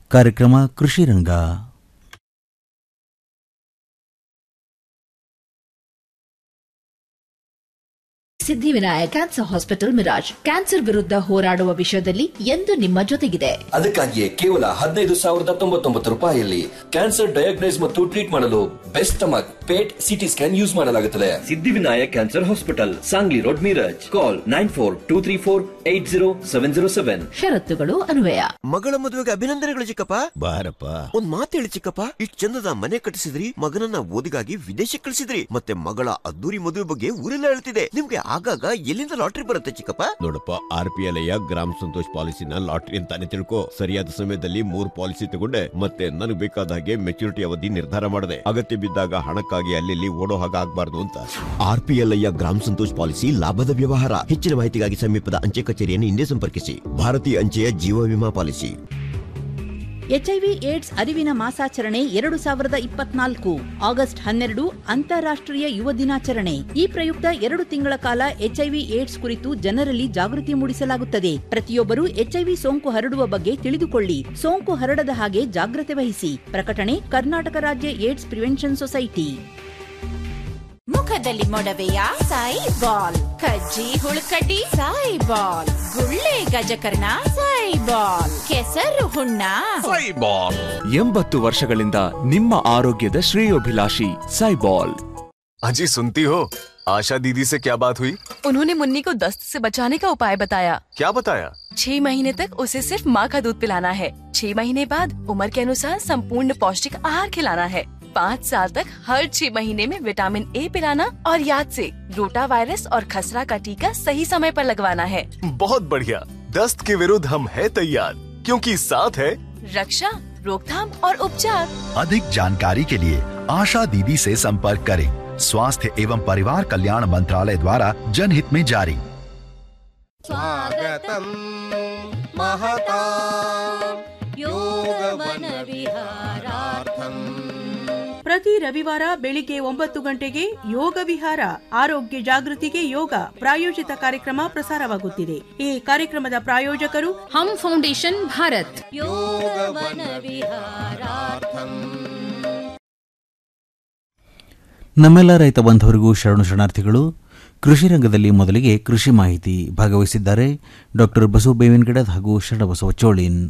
ಕಾರ್ಯಕ್ರಮ ಕೃಷಿ ರಂಗ Siddhivinayak cancer hospital Miraj cancer ವಿರುದ್ಧ ಹೋರಾಡುವ ವಿಷಯದಲ್ಲಿ ಎಂದು ನಿಮ್ಮ ಜೊತೆಗಿದೆ ಅದಕ್ಕಾಗಿಯೇ ಕೇವಲ ಹದಿನೈದು ಸಾವಿರದ ತೊಂಬತ್ತೊಂಬತ್ತು ರೂಪಾಯಿಯಲ್ಲಿ ಕ್ಯಾನ್ಸರ್ ಡಯಾಗ್ನೈಸ್ ಮತ್ತು ಟ್ರೀಟ್ ಮಾಡಲು best stomach PET CT scan use ಮಾಡಲಾಗುತ್ತದೆ Siddhivinayak cancer hospital Sangli road Miraj call nine four two three four eight zero seven zero seven ಷರತ್ತುಗಳು ಅನ್ವಯ ಮಗಳ ಮದುವೆಗೆ ಅಭಿನಂದನೆಗಳು ಚಿಕ್ಕಪ್ಪ ಬಾರಪ್ಪ ಒಂದ್ ಮಾತು ಹೇಳಿ ಚಿಕ್ಕಪ್ಪ ಇಷ್ಟ್ ಚಂದದ ಮನೆ ಕಟ್ಟಿಸಿದ್ರಿ ಮಗನನ್ನ ಓದಿಗಾಗಿ ವಿದೇಶಕ್ಕೆ ಕಳಿಸಿದ್ರಿ ಮತ್ತೆ ಮಗಳ ಅದ್ದೂರಿ ಮದುವೆ ಬಗ್ಗೆ ಊರೆಲ್ಲ ಹೇಳ್ತಿದೆ ನಿಮ್ಗೆ ಆಗಾಗ ಎಲ್ಲಿಂದ ಲಾಟ್ರಿ ಬರುತ್ತೆ ಚಿಕ್ಕಪ್ಪ ನೋಡಪ್ಪ ಆರ್ ಪಿ ಎಲ್ ಗ್ರಾಮ ಸಂತೋಷ್ ಪಾಲಿಸಿನ ಲಾಟ್ರಿ ಅಂತಾನೆ ತಿಳ್ಕೊ ಸರಿಯಾದ ಸಮಯದಲ್ಲಿ ಮೂರ್ ಪಾಲಿಸಿ ತಗೊಂಡೆ ಮತ್ತೆ ನನಗೆ ಬೇಕಾದ ಹಾಗೆ ಮೆಚುರಿಟಿ ಅವಧಿ ನಿರ್ಧಾರ ಮಾಡಿದೆ ಅಗತ್ಯ ಬಿದ್ದಾಗ ಹಣಕ್ಕಾಗಿ ಅಲ್ಲಿ ಓಡೋ ಹಾಗೆ ಆಗ್ಬಾರ್ದು ಅಂತ ಆರ್ ಪಿ ಎಲ್ ಗ್ರಾಮ ಸಂತೋಷ್ ಪಾಲಿಸಿ ಲಾಭದ ವ್ಯವಹಾರ ಹೆಚ್ಚಿನ ಮಾಹಿತಿಗಾಗಿ ಸಮೀಪದ ಅಂಚೆ ಕಚೇರಿಯನ್ನು ಹಿಂದೆ ಸಂಪರ್ಕಿಸಿ ಭಾರತೀಯ ಅಂಚೆಯ ಜೀವ ವಿಮಾ ಪಾಲಿಸಿ ಎಚ್ಐವಿ ಏಡ್ಸ್ ಅರಿವಿನ ಮಾಸಾಚರಣೆ ಎರಡು ಸಾವಿರದ ಇಪ್ಪತ್ನಾಲ್ಕು ಆಗಸ್ಟ್ ಹನ್ನೆರಡು ಅಂತಾರಾಷ್ಟ್ರೀಯ ಯುವ ದಿನಾಚರಣೆ ಈ ಪ್ರಯುಕ್ತ ಎರಡು ತಿಂಗಳ ಕಾಲ ಎಚ್ಐವಿ ಏಡ್ಸ್ ಕುರಿತು ಜನರಲ್ಲಿ ಜಾಗೃತಿ ಮೂಡಿಸಲಾಗುತ್ತದೆ ಪ್ರತಿಯೊಬ್ಬರು ಎಚ್ಐವಿ ಸೋಂಕು ಹರಡುವ ಬಗ್ಗೆ ತಿಳಿದುಕೊಳ್ಳಿ ಸೋಂಕು ಹರಡದ ಹಾಗೆ ಜಾಗ್ರತೆ ವಹಿಸಿ ಪ್ರಕಟಣೆ ಕರ್ನಾಟಕ ರಾಜ್ಯ ಏಡ್ಸ್ ಪ್ರಿವೆನ್ಷನ್ ಸೊಸೈಟಿ ಮುಖದಲ್ಲಿ ಮೊಡವೆಯ ಸಾಯಿ ಬಾಲ್ ಕಜ್ಜಿ ಹುಳುಕಡ್ಡಿ ಸಾಯಿ ಬಾಲ್ ಗುಳ್ಳೆ ಗಜಕರ್ಣ ಸಾಯಿ ಬಾಲ್ ಕೆಸರು ಹುಣ್ಣ ಎಂಬತ್ತು ವರ್ಷಗಳಿಂದ ನಿಮ್ಮ ಆರೋಗ್ಯದ ಶ್ರೇಯೋಭಿಲಾಷಿ ಸೈಬಾಲ್ अजी सुनती हो आशा दीदी से क्या बात हुई उन्होंने मुन्नी को दस्त से बचाने का उपाय बताया क्या बताया छह महीने तक उसे सिर्फ माँ का दूध पिलाना है छह महीने बाद उम्र के अनुसार संपूर्ण पौष्टिक आहार खिलाना है पाँच साल तक हर छह महीने में विटामिन ए पिलाना और याद से रोटा वायरस और खसरा का टीका सही समय पर लगवाना है बहुत बढ़िया दस्त के विरुद्ध हम है तैयार क्योंकि साथ है रक्षा रोकथाम और उपचार अधिक जानकारी के लिए आशा दीदी से संपर्क करें स्वास्थ्य एवं परिवार कल्याण मंत्रालय द्वारा जनहित में जारी स्वागतं महता योगवनविहारार्थम् ಪ್ರತಿ ರವಿವಾರ ಬೆಳಿಗ್ಗೆ ಒಂಬತ್ತು ಗಂಟೆಗೆ ಯೋಗ ವಿಹಾರ ಆರೋಗ್ಯ ಜಾಗೃತಿಗೆ ಯೋಗ ಪ್ರಾಯೋಜಿತ ಕಾರ್ಯಕ್ರಮ ಪ್ರಸಾರವಾಗುತ್ತಿದೆ ಈ ಕಾರ್ಯಕ್ರಮದ ಪ್ರಾಯೋಜಕರು ಹಮ್ ಫೌಂಡೇಶನ್ ಭಾರತ್ योगवनविहारार्थम् ನಮ್ಮೆಲ್ಲ ರೈತ ಬಂಧುವರಿಗೂ ಶರಣು ಶರಣಾರ್ಥಿಗಳು ಕೃಷಿ ರಂಗದಲ್ಲಿ ಮೊದಲಿಗೆ ಕೃಷಿ ಮಾಹಿತಿ ಭಾಗವಹಿಸಿದ್ದಾರೆ ಡಾಕ್ಟರ್ ಬಸವ ಬೇವಿನಗಿಡದ್ ಹಾಗೂ ಶರಣಬಸವ ಚೋಳಿನ್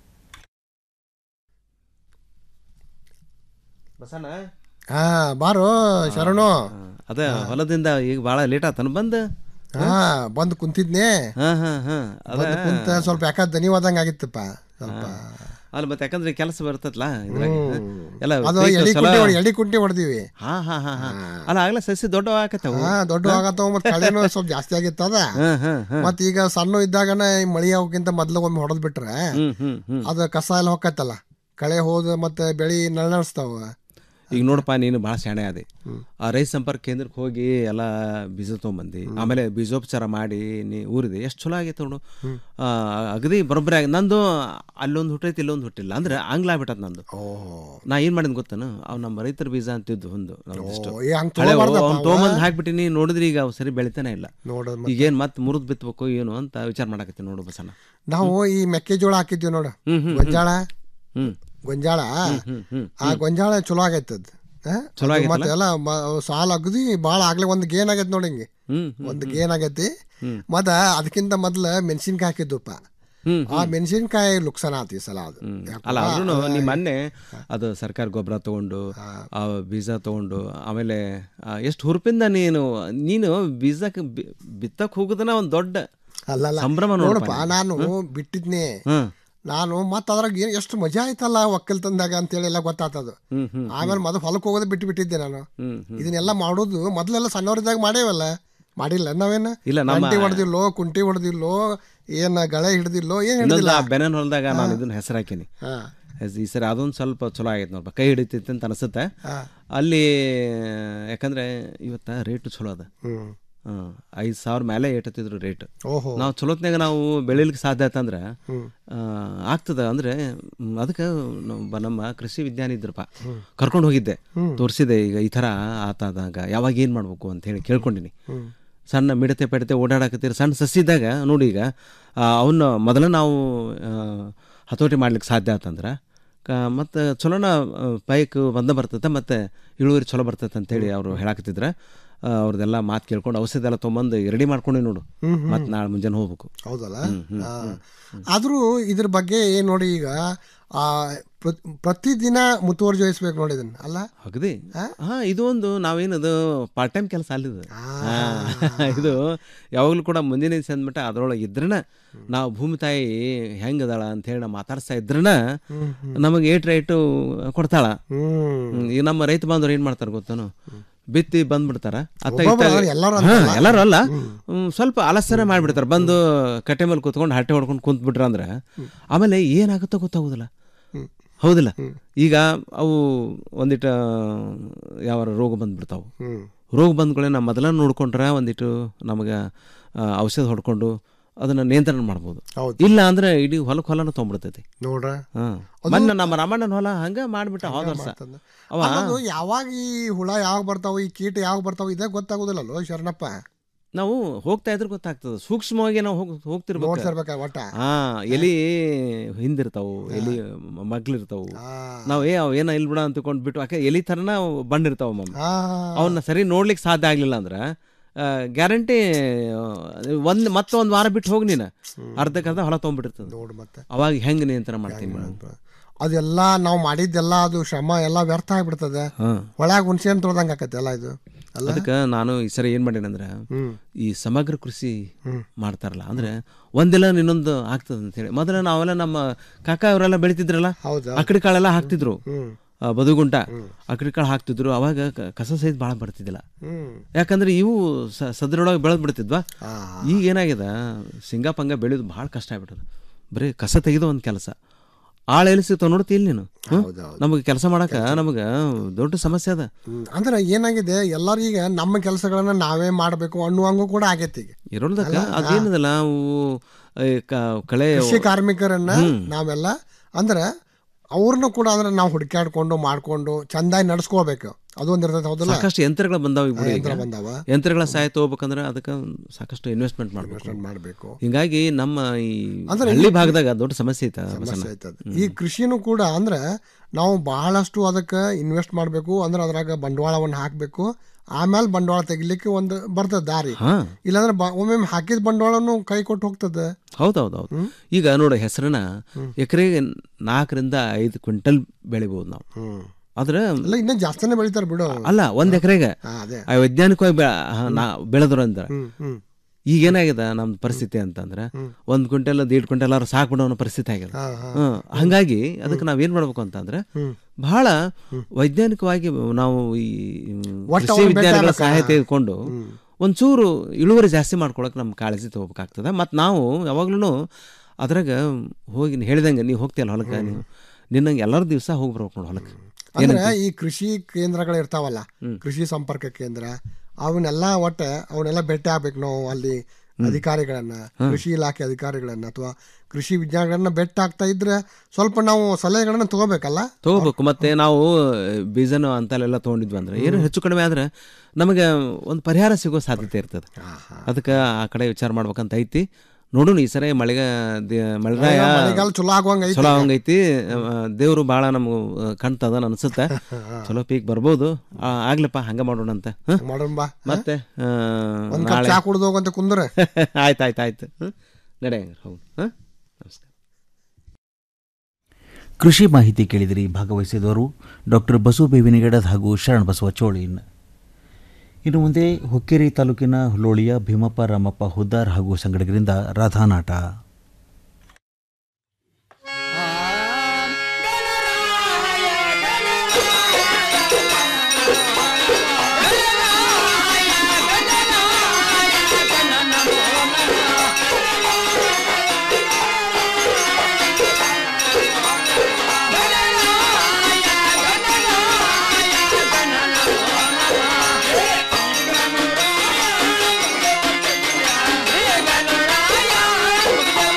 ಬಸಣ್ಣ ಹಾ ಬಾರೋ ಶರಣು ಅದ ಹೊಲದಿಂದ ಈಗ ಭಾಳ ಲೇಟ್ ಆತನ ಬಂದ ಹಾ ಬಂದು ಕುಂತಿದ್ನೆ ಹಾ ಹಾ ಹಾ ಅದ ಬಂದು ಕುಂತ ಸ್ವಲ್ಪ ಯಾಕ ದನಿವಾದಂಗ ಆಗಿತ್ತಪ್ಪ ಸ್ವಲ್ಪ ಅಲ್ಲ ಮತ್ತೆ ಯಾಕಂದ್ರೆ ಕೆಲಸ ಬರ್ತತ್ಲ ಇದ್ರಾಗ ಎಲ್ಲ ಅದು vehicle ಎಡಿ ಚಲೋ- ಕುಂಟಿ ಹೊಡ್- ಎಡಿ ಕುಂಟಿ ಹೊಡೆದಿವಿ ಹಾ ಹಾ ಹಾ ಹಾ ಅಲ್ಲ ಆಗ್ಲೇ ಸಸಿ ದೊಡ್ಡ ಆಕತ್ತವು ಹಾ ದೊಡ್ಡ ಆಗತ್ತವ ಮತ್ ಕಳೆನೂ ಸ್ವಲ್ಪ ಜಾಸ್ತಿ ಆಗಿತ್ತದ ಹ್ಮ್, ಹ್ಮ್, ಹ್ಮ್. ಮತ್ ಈಗ ಸಣ್ಣ ಇದ್ದಾಗನ ಈ ಮಳಿ ಆಗೋಕ್ಕಿಂತ ಮೊದ್ಲು ಒಮ್ಮೆ ಹೊಡೆದ್ ಬಿಟ್ರೆ ಹ್ಮ್, ಹ್ಮ್, ಹ್ಮ್. ಅದ ಕಸ ಎಲ್ಲ ಹೊಕ್ಕತ್ತಲ್ಲ ಕಳೆ ಹೋದ ಮತ್ತೆ ಬೆಳಿ ನಳನಳಿಸ್ತಾವ ಈಗ ನೋಡಪ್ಪ ನೀನು ಭಾಳ ಶಾಣೆ ಅದೇ ಆ ರೈತ ಸಂಪರ್ಕ ಕೇಂದ್ರಕ್ಕೆ ಹೋಗಿ ಎಲ್ಲ ಬೀಜ ತೊಗೊಂಬಂದು ಆಮೇಲೆ ಬೀಜೋಪಚಾರ ಮಾಡಿ ನೀ ಊರಿದೆ ಎಷ್ಟು ಚಲೋ ಆಗೈತೆ ನೋಡು ಆ, ಅಗದಿ ಬರೋಬ್ಬರಿ ಆಗಿ ನಂದು ಅಲ್ಲೊಂದು ಹುಟ್ಟೈತಿ ಇಲ್ಲೊಂದು ಹುಟ್ಟಿಲ್ಲ ಅಂದ್ರೆ ಆಂಗ್ಲ ಆಗ್ಬಿಟ್ಟದ ನಂದು ನಾ ಏನ್ ಮಾಡಿದ್ ಗೊತ್ತೇನು ಅವ್ ನಮ್ಮ ರೈತರ ಬೀಜ ಅಂತಿದ್ದು ಒಂದು ಒಂದಿಷ್ಟು. ಏ, ಹಂಗ್ ಹಳೆ ತಗೋಬಾರ್ದಪ್ಪ ಅವ್ನ್ ಅವ. ತೊಗೊಂಬಂದ್ ಹಾಕ್ಬಿಟ್ಟಿನಿ ನೋಡಿದ್ರಿ ಈಗ ಅವು ಸರಿ ಬೆಳಿತಾನೆ ಇಲ್ಲ ನೋಡು ಈಗೇನ್ ಮತ್ತೆ ಮುರಿದ್ ಬಿತ್ತಬೇಕು ಏನು ಅಂತ ವಿಚಾರ ಮಾಡಕತ್ತೀನಿ ನೋಡು ಬಸಣ್ಣ ನಾವು ಈ ಮೆಕ್ಕೆಜೋಳ ಹಾಕಿದ್ವಿ ನೋಡು ಗೊಂಜಾಳ ಗೊಂಜಾಳ ಆ ಗೊಂಜಾಳ ಚಲೋ ಆಗೈತದ್ ಆ? ಚಲೋ ಅದು ಆಗೈತಲ್ಲ? ಮತ್ತೆ ಎಲ್ಲ ಮ- ಸಾಲ ಅಗದಿ ಭಾಳ ಆಗ್ಲೇ ಒಂದ್ ಗೇನ್ ಆಗೈತಿ ನೋಡಿ ಹಿಂಗೆ ಒಂದ್ ಗೇನ್ ಆಗೈತಿ ಮತ್ತ ಅದಕ್ಕಿಂತ ಮೊದ್ಲ ಮೆಣಸಿನ್ಕಾಯಿ ಹಾಕಿದ್ವಪ್ಪ ಆ ಮೆಣಸಿನ್ಕಾಯಿ ಲುಕ್ಸಾನ ಆತಿ ಈ ಸಲ ಅದು ಯಾಕಪ್ಪ? ಅಲ್ಲ ಆದ್ರೂ ನೀ ಮೊನ್ನೆ ಅದು ಸರ್ಕಾರ ಗೊಬ್ಬರ ತಗೊಂಡು ಆ ಬೀಜ ತಗೊಂಡು ಆಮೇಲೆ ಎಷ್ಟು ಹುರುಪಿಂದ ನೀನು ನೀನು ಬೀಜಕ್ಕೆ ಬಿ- ಬಿತ್ತಕ್ ಹೋಗುದನ ಒಂದ್ ದೊಡ್ಡ ಅಲ್ಲಲ್ಲ ಸಂಭ್ರಮ ನೋಡಪ್ಪ ನೋಡಪ್ಪ ನಾನು ಬಿಟ್ಟಿದ್ನಿ ಹ್ಮ್. ನಾನು ಮತ್ತ ಅದ್ರಾಗ ಏನ್ ಎಷ್ಟು ಮಜಾ ಆಯ್ತಲ್ಲ ಒಕ್ಕಲ್ತನದಾಗ ಅಂತೇಳಿ ಎಲ್ಲ ಗೊತ್ತಾತದು ಹ್ಮ್, ಹ್ಮ್, ಆಮೇಲೆ ಮೊದಲು ಹೊಲಕ್ಕೆ ಹೋಗೋದು ಬಿಟ್ಟು ಬಿಟ್ಟಿದ್ದೆ ನಾನು ಹ್ಮ್, ಹ್ಮ್. ಇದನ್ನೆಲ್ಲ ಮಾಡೋದು ಮೊದಲೆಲ್ಲ ಸಣ್ಣವರಿದ್ದಾಗ ಮಾಡೇವಲ್ಲ ಮಾಡಿಲ್ಲ ನಾವೇನ ಇಲ್ಲ, ನಮ್ಮ- ಕಂಟಿ ಹೊಡೆದಿಲ್ಲೋ ಕುಂಟಿ ಹೊಡೆದಿಲ್ಲೋ ಏನ್ ಗಳೆ ಹಿಡ್ದಿಲ್ಲೋ ಏನ್ ಇನ್ನೊಂದು ಹಿಡ್ದಿಲ್ಲ ಆ ಬೆನನ್ ಹೊಲದಾಗ ನಾನು ಇದನ್ನ ಹೆಸರು ಹಾಕಿನಿ ಹಾ. ಈ ಸರಿ ಅದೊಂದು ಸ್ವಲ್ಪ ಚಲೋ ಆಗೈತೆ ನೋಡಪ್ಪ ಕೈ ಹಿಡಿತೈತೆ ಅಂತ ಅನಿಸುತ್ತೆ ಹಾ. ಅಲ್ಲಿ ಯಾಕಂದ್ರೆ ಇವತ್ತ ರೇಟು ಚಲೋ ಅದ ಹ್ಮ್. ಹ್ಮ್. ಐದ್ ಸಾವಿರ ಮೇಲೆ ಏಟತ್ತಿದ್ರು ರೇಟ್ ಓಹೋ. ನಾವು ಚಲೋತ್ನಾಗ ನಾವು ಬೆಳಿಲಿಕ್ಕೆ ಸಾಧ್ಯ ಆತಂದ್ರೆ ಹ್ಮ್. ಆ, ಆಗ್ತದ ಅಂದ್ರೆ ಮ್, ಅದಕ್ಕೆ ನಮ್ಮ ನಮ್ಮ ಕೃಷಿ ವಿಜ್ಞಾನಿ ಇದ್ರಪ್ಪ ಕರ್ಕೊಂಡು ಹೋಗಿದ್ದೆ ಹ್ಮ್. ತೋರಿಸಿದೆ ಈಗ ಈ ಥರ ಆತಾದಾಗ ಯಾವಾಗ ಏನು ಮಾಡ್ಬೇಕು ಅಂತ ಹೇಳಿ ಕೇಳ್ಕೊಂಡಿನಿ ಹ್ಮ್. ಸಣ್ಣ ಮಿಡತೆ ಪೆಡತೆ ಓಡಾಡಕತ್ತೀರಿ ಸಣ್ಣ ಸಸಿ ಇದ್ದಾಗ ನೋಡಿ ಈಗ ಅವನ್ನ ಮೊದಲ ನಾವು ಆ, ಹತೋಟಿ ಮಾಡ್ಲಿಕ್ಕೆ ಸಾಧ್ಯ ಆತಂದ್ರೆ ಕ ಮತ್ತು ಚಲೋನ ಆ, ಪೈಕ್ ಬಂದ ಬರ್ತೈತೆ ಮತ್ತು ಇಳುವರಿ ಚಲೋ ಬರ್ತೈತೆ ಅಂತೇಳಿ ಅವರು ಹೇಳಾಕತ್ತಿದ್ರೆ ಆ, ಅವ್ರದ್ದೆಲ್ಲ ಮಾತು ಕೇಳ್ಕೊಂಡು ಔಷಧಿ ಎಲ್ಲ ತೊಗೊಂಬಂದು ರೆಡಿ ಮಾಡ್ಕೊಂಡಿ ನೋಡು ಹ್ಮ್, ಹ್ಮ್. ಮತ್ತು ನಾಳೆ ಮುಂಜಾನೆ ಹೋಗ್ಬೇಕು ಹೌದಲ್ಲ ಹ್ಮ್, ಹ್ಮ್, ಆ, ಹ್ಮ್. ಆದ್ರೂ ಇದ್ರ ಬಗ್ಗೆ ಏನ್ ನೋಡಿ ಈಗ ಆ ಪ್ರ- ಪ್ರತಿದಿನ ಮುತುವರ್ಜಿ ವಹಿಸ್ಬೇಕು ನೋಡಿ ಇದನ್ನ ಅಲ್ಲ ಅಗದಿ ಹಾ ಇದು ಒಂದು ನಾವೇನದು ಪಾರ್ಟ್ ಟೈಮ್ ಕೆಲಸ ಅಲ್ಲಿದು ಹಾ, ಇದು ಯಾವಾಗಲೂ ಕೂಡ ಮುಂದಿನ ದಿವಸ ಅಂದ್ಬಿಟ್ಟು ಅದ್ರೊಳಗೆ ಇದ್ರನ ನಾವು ಭೂಮಿ ತಾಯಿ ಹೆಂಗದಾಳ ಅಂತ ಹೇಳಿ ನಾವು ಮಾತಾಡ್ಸ್ತಾ ಇದ್ರನ ನಮಗೆ ಏಟ್ ರೈಟು ಕೊಡ್ತಾಳ ಹ್ಮ್, ಈಗ ನಮ್ಮ ರೈತ ಬಾಂಧವ್ರು ಏನ್ ಮಾಡ್ತಾರೆ ಗೊತ್ತೇನು ಬಿತ್ತಿ ಬಂದ್ಬಿಡ್ತಾರ ಅತ್ತ ಇತ್ತ- ಒಬ್ಬೊಬ್ರು ಎಲ್ಲರೂ ಹಾ, ಅಂತಲ್ಲ. ಎಲ್ಲರೂ ಅಲ್ಲ ಹ್ಮ್, ಸ್ವಲ್ಪ ಆಲಸ್ಯನ ಮಾಡ್ಬಿಡ್ತಾರೆ ಬಂದು ಕಟ್ಟೆ ಮೇಲೆ ಕೂತ್ಕೊಂಡು ಹಟ್ಟೆ ಹೊಡ್ಕೊಂಡು ಕುಂತ್ ಬಿಟ್ರ ಅಂದ್ರೆ ಆಮೇಲೆ ಏನಾಗುತ್ತೋ ಗೊತ್ತಾಗೋದಿಲ್ಲ ಹೌದಿಲ್ಲ ಈಗ ಅವು ಒಂದಿಟ ಯಾವ ರೋಗ ಬಂದ್ಬಿಡ್ತಾವು ಹ್ಮ್. ರೋಗ ಬಂದ್ಗಳೇ ನಾವು ಮೊದಲ ನೋಡ್ಕೊಂಡ್ರೆ ಒಂದಿಟ್ಟು ನಮಗೆ ಔಷಧ ಹೊಡ್ಕೊಂಡು ಅದನ್ನ ನಿಯಂತ್ರಣ ಮಾಡ್ಬೋದು ಇಲ್ಲ ಅಂದ್ರೆ ಇಡೀ ಹೊಲಕ್ಕೆ ಹೊಲನ ತೊಗೊಂಡ್ಬಿಡ್ತೈತಿ ನೋಡ್ರ ಹಾ ಅದು- ಮೊನ್ನೆ ನಮ್ಮ ರಾಮಣ್ಣನ ಹೊಲ ಹಂಗ ಮಾಡ್ಬಿಟ್ಟ ಹೋದ ವರ್ಷ ಅವ ಅನ್ನೋದು ಯಾವಾಗ ಈ ಹುಳ ಯಾವಾಗ ಬರ್ತಾವ ಈ ಕೀಟ ಯಾವಾಗ ಬರ್ತಾವ ಇದೇ ಗೊತ್ತಾಗೋದಿಲ್ಲಲ್ಲೋ ಶರಣಪ್ಪ ನಾವು ಹೋಗ್ತಾ ಇದ್ರೆ ಗೊತ್ತಾಗ್ತದೆ ಸೂಕ್ಷ್ಮವಾಗಿ ನಾವು ಹೋಗ್ ಹೋಗ್ತಿರ್ಬೇಕು ನೋಡ್ತಿರ್ಬೇಕ ಒಟ್ಟ ಹಾ ಎಲಿ ಹಿಂದಿರ್ತಾವು ಎಲಿ ಮ- ಮಗ್ಲಿರ್ತಾವು ನಾವು ಏ ಅವ್ ಏನ ಇಲ್ಲಿ ಬಿಡ ಅಂತ ತಿಳ್ಕೊಂಡ್ ಬಿಟ್ಟು ಯಾಕೆ ಎಲಿ ಥರನ ಬಣ್ಣ ಇರ್ತಾವ ಮಮ್ಮ ಅವನ್ನ ಸರಿ ನೋಡ್ಲಿಕ್ಕೆ ಸಾಧ್ಯ ಆಗ್ಲಿಲ್ಲ ಅಂದ್ರೆ ಗ್ಯಾರಂಟಿ ಒಂದ್ ಮತ್ತೆ ಒಂದ್ ವಾರ ಬಿಟ್ಟು ಹೋಗಿ ನೀನು ಅರ್ಧಕ್ಕರ್ಧ ಹೊಲ ತೊಗೊಂಡ್ಬಿಟ್ಟಿರ್ತದೆ ನೋಡು ಮತ್ತೆ ಅವಾಗ ಹೆಂಗ್ ನಿಯಂತ್ರಣ ಮಾಡ್ತೀನಿ ಮೇಡಮ್ ಅದೆಲ್ಲ ನಾವು ಮಾಡಿದ್ದೆಲ್ಲ ಅದು ಶ್ರಮ ಎಲ್ಲ ವ್ಯರ್ಥ ಆಗ್ಬಿಡ್ತದೆ ಹಾ. ಒಳಗ ಹುಣಸೆ ಹಣ್ಣು ತೊಳ್ದಂಗ ಆಕತ್ತೆ ಎಲ್ಲ ಇದು ಅಲ್ಲ ಅದಕ್ಕೆ ನಾನು ಈ ಸರಿ ಏನ್ ಮಾಡೇನಂದ್ರೆ ಹ್ಮ್. ಈ ಸಮಗ್ರ ಕೃಷಿ ಮಾಡ್ತಾರಲ್ಲ ಅಂದ್ರೆ ಒಂದೆಲ್ಲ ಇನ್ನೊಂದು ಆಗ್ತದೆ ಅಂತ ಹೇಳಿ ಮೊದಲ ನಾವೆಲ್ಲ ನಮ್ಮ ಕಾಕ ಅವರೆಲ್ಲ ಬೆಳಿತಿದ್ರಲ್ಲ ಹೌದಾ? ಅಕ್ಕಡಿ ಕಾಳೆಲ್ಲ ಹಾಕ್ತಿದ್ರು ಹ್ಮ್. ಆ, ಬದುಗುಂಟ ಅಕ್ಕಡಿ ಕಾಳು ಹಾಕ್ತಿದ್ರು ಅವಾಗ ಕ- ಕಸ ಸಹಿತ ಭಾಳ ಬರ್ತಿದ್ದಿಲ್ಲ ಹ್ಮ್. ಯಾಕಂದ್ರೆ ಇವು ಸ- ಸದ್ರೊಳಗೆ ಬೆಳೆದ್ ಬಿಡ್ತಿದ್ವಾ ಈಗ ಏನಾಗಿದೆ ಶೇಂಗಾ ಪಂಗ ಬೆಳೆಯೋದು ಭಾಳ ಕಷ್ಟ ಆಗ್ಬಿಟ್ಟದ ಬರೀ ಕಸ ತೆಗೆದು ಒಂದು ಕೆಲಸ ಆಳ ಎಲ್ಲಿ ಸಿಗ್ತಾವ ನೋಡ್ತಿ ಇಲ್ಲಿ ನೀನು ನಮಗೆ ಕೆಲಸ ಮಾಡಕ ನಮಗೆ ದೊಡ್ಡ ಸಮಸ್ಯೆ ಅದ ಹ್ಮ್. ಅಂದ್ರೆ ಏನಾಗಿದೆ ಎಲ್ಲರೂ ಈಗ ನಮ್ಮ ಕೆಲಸಗಳನ್ನ ನಾವೇ ಮಾಡಬೇಕು ಅನ್ನುವಂಗೂ ಕೂಡ ಆಗೈತಿ ಈಗ ಇರೋದಕ್ಕ ಅದೇನದಲ್ಲ ಅವು ಈ ಕ- ಕಳೆ ಕೃಷಿ ಕಾರ್ಮಿಕರನ್ನ ನಾವೆಲ್ಲ ಅಂದ್ರೆ ಅವ್ರನ್ನ ಕೂಡ ಅಂದ್ರೆ ನಾವು ಹುಡುಕಾಡ್ಕೊಂಡು ಮಾಡ್ಕೊಂಡು ಚಂದಾಗಿ ನಡ್ಸ್ಕೋಬೇಕು ಅದೊಂದು ಇರ್ತೈತೆ ಹೌದಲ್ಲ ಸಾಕಷ್ಟು ಯಂತ್ರಗಳು ಬಂದಾವ ಈಗ ಬಿಡು ಈಗ. ಯಂತ್ರ ಬಂದಾವ. ಯಂತ್ರಗಳ ಸಹಾಯ ತಗೋಬೇಕಂದ್ರೆ ಅದಕ್ಕೆ ಸಾಕಷ್ಟು ಇನ್ವೆಸ್ಟ್ಮೆಂಟ್ ಮಾಡ್ಬೇಕು ಮಾಡಬೇಕು ಹಿಂಗಾಗಿ ನಮ್ಮ ಈ ಅಂದ್ರೆ ಹಳ್ಳಿ ಈ- ಭಾಗದಾಗ ದೊಡ್ಡ ಸಮಸ್ಯೆ ಐತ ಸಮಸ್ಯೆ ಆಯ್ತದ ಈ ಕೃಷಿನೂ ಕೂಡ ಅಂದ್ರೆ ನಾವು ಬಹಳಷ್ಟು ಅದಕ್ಕೆ ಇನ್ವೆಸ್ಟ್ ಮಾಡಬೇಕು ಅಂದ್ರೆ ಅದ್ರಾಗ ಬಂಡವಾಳವನ್ನು ಹಾಕಬೇಕು ಆಮೇಲೆ ಬಂಡವಾಳ ತೆಗಿಲಿಕ್ಕೆ ಒಂದು ಬರ್ತದೆ ದಾರಿ ಹಾ. ಇಲ್ಲಾಂದ್ರೆ ಬ- ಒಮ್ಮೊಮ್ಮೆ ಹಾಕಿದ ಬಂಡವಾಳನು ಕೈ ಕೊಟ್ಟು ಹೋಗ್ತದೆ ಹೌದೌದೌದು ಈಗ ನೋಡು ಹೆಸರನ್ನ ಎಕರೆಗೆ ನಾಲ್ಕರಿಂದ ಐದು ಕ್ವಿಂಟಲ್ ಬೆಳಿಬಹುದು ನಾವು ಆದ್ರೆ ಅಲ್ಲ ಇನ್ನೂ ಜಾಸ್ತಿನೇ ಬೆಳಿತಾರೆ ಬಿಡು ಅಲ್ಲ ಒಂದ್ ಎಕರೆಗೆ ಹಾ, ಅದೇ. ವೈಜ್ಞಾನಿಕವಾಗಿ ಬೆ- ಹಾ, ನಾ ಬೆಳೆದ್ರು ಅಂದ್ರೆ ಹ್ಮ್, ಹ್ಮ್. ಈಗ ಏನಾಗಿದೆ ನಮ್ದು ಪರಿಸ್ಥಿತಿ ಅಂತಂದ್ರೆ ಒಂದ್ ಕ್ವಿಂಟಲ್ ದೀಡ್ ಕ್ವಿಂಟಲ್ ಅವ್ರು ಸಾಕು ಬಿಡೋ ಅನ್ನೋ ಪರಿಸ್ಥಿತಿ ಆಗಿದೆ ಹಾ, ಹಾ. ಹ್ಮ್. ಹಂಗಾಗಿ ಅದಕ್ಕೆ ನಾವೇನ್ ಮಾಡ್ಬೇಕು ಅಂತಂದ್ರೆ ಬಹಳ ವೈಜ್ಞಾನಿಕವಾಗಿ ನಾವು ಈ ಒಟ್ಟು ಕೃಷಿ ಅವ್ರನ್ನ ವಿಜ್ಞಾನಿಗಳ ಭೇಟಿ ಸಹಾಯ ಆಗ್ಬೇಕಾ? ತೆಗೆದುಕೊಂಡು ಒಂಚೂರು ಇಳುವರಿ ಜಾಸ್ತಿ ಮಾಡ್ಕೊಳಕ್ ನಮ್ ಕಾಳಜಿ ತಗೋಬೇಕಾಗ್ತದೆ ಮತ್ತು ನಾವು ಯಾವಾಗ್ಲೂ ಅದ್ರಾಗ ಹೋಗಿ ನೀ ಹೇಳ್ದಂಗೆ ನೀವು ಹೋಗ್ತೀಯಲ್ಲ ಹೊಲಕ್ಕೆ ನೀವು ನಿನ್ನಂಗೆ ಎಲ್ಲರೂ ದಿವಸ ಹೋಗಿ ಬರ್ಬೇಕು ನೋಡಿ ಹೊಲಕ್ಕೆ ಅಂದ್ರೆ ಈ ಕೃಷಿ ಕೇಂದ್ರಗಳು ಇರ್ತಾವಲ್ಲ ಕೃಷಿ ಸಂಪರ್ಕ ಕೇಂದ್ರ ಅವನ್ನೆಲ್ಲ ಒಟ್ಟ ಅವನ್ನೆಲ್ಲ ಭೇಟಿ ಆಗ್ಬೇಕು ನಾವು ಅಲ್ಲಿ ಅಧಿಕಾರಿಗಳನ್ನ ಕೃಷಿ ಇಲಾಖೆ ಅಧಿಕಾರಿಗಳನ್ನ ಅಥವಾ ಕೃಷಿ ವಿಜ್ಞಾನಿಗಳನ್ನ ಭೇಟಿ ಆಗ್ತಾ ಇದ್ರೆ ಸ್ವಲ್ಪ ನಾವು ಸಲಹೆಗಳನ್ನ ತಗೋಬೇಕಲ್ಲ ತಗೋಬೇಕು ಮತ್ತೆ ನಾವು ಬೀಜನ ಅಂತಲ್ಲೆಲ್ಲ ತೊಗೊಂಡಿದ್ವಿ ಅಂದ್ರೆ ಏನು ಹೆಚ್ಚು ಕಡಿಮೆ ಆದ್ರೆ ನಮಗೆ ಒಂದು ಪರಿಹಾರ ಸಿಗೋ ಸಾಧ್ಯತೆ ಇರ್ತದೆ ಅದಕ್ಕೆ ಆ ಕಡೆ ವಿಚಾರ ಮಾಡ್ಬೇಕಂತ ಐತಿ ನೋಡೋಣ ಈ ಸರಿ ಮಳೆಗ ದೇ- ಮಳೆರಾಯ ಮಳೆಗಾಲ ಚಲೋ ಆಗುವಂಗ ಐತಿ ಚಲೋ ಆಗೈತಿ ದೇವರು ಭಾಳ ನಮ್ಗೆ ಕಾಣ್ತದ ಅನ್ಸುತ್ತೆ ಚಲೋ ಪೀಕ್ ಬರ್ಬೋದು ಆ, ಆಗ್ಲಪ್ಪ ಹಂಗ ಮಾಡೋಣ ಅಂತ ಹ? ಮಾಡೋಣ ಬಾ ಮತ್ತೆ ಆ, ಒಂದ್ ಕಪ್ ನಾಳೆ ಚಾ ಕುಡ್ದು ಹೋಗಂತ ಕುಂದ್ರ ಆಯ್ತು ಆಯ್ತು ಆಯ್ತು ನಡೆ ಹೌದು ಹಾಂ ನಮಸ್ಕಾರ ಕೃಷಿ ಮಾಹಿತಿ ಕೇಳಿದಿರಿ ಭಾಗವಹಿಸಿದವರು ಡಾಕ್ಟರ್ ಬಸು ಬೇವಿನಗಡದ್ ಹಾಗೂ ಶರಣ್ ಬಸವ ಚೋಳಿನ್ ಇನ್ನು ಮುಂದೆ ಹುಕ್ಕೇರಿ ತಾಲೂಕಿನ ಹುಲ್ಲೋಳಿಯ ಭೀಮಪ್ಪ ರಾಮಪ್ಪ ಹುದ್ದಾರ್ ಹಾಗೂ ಸಂಗಡಿಗರಿಂದ ರಾಧಾನಾಟ Yeah.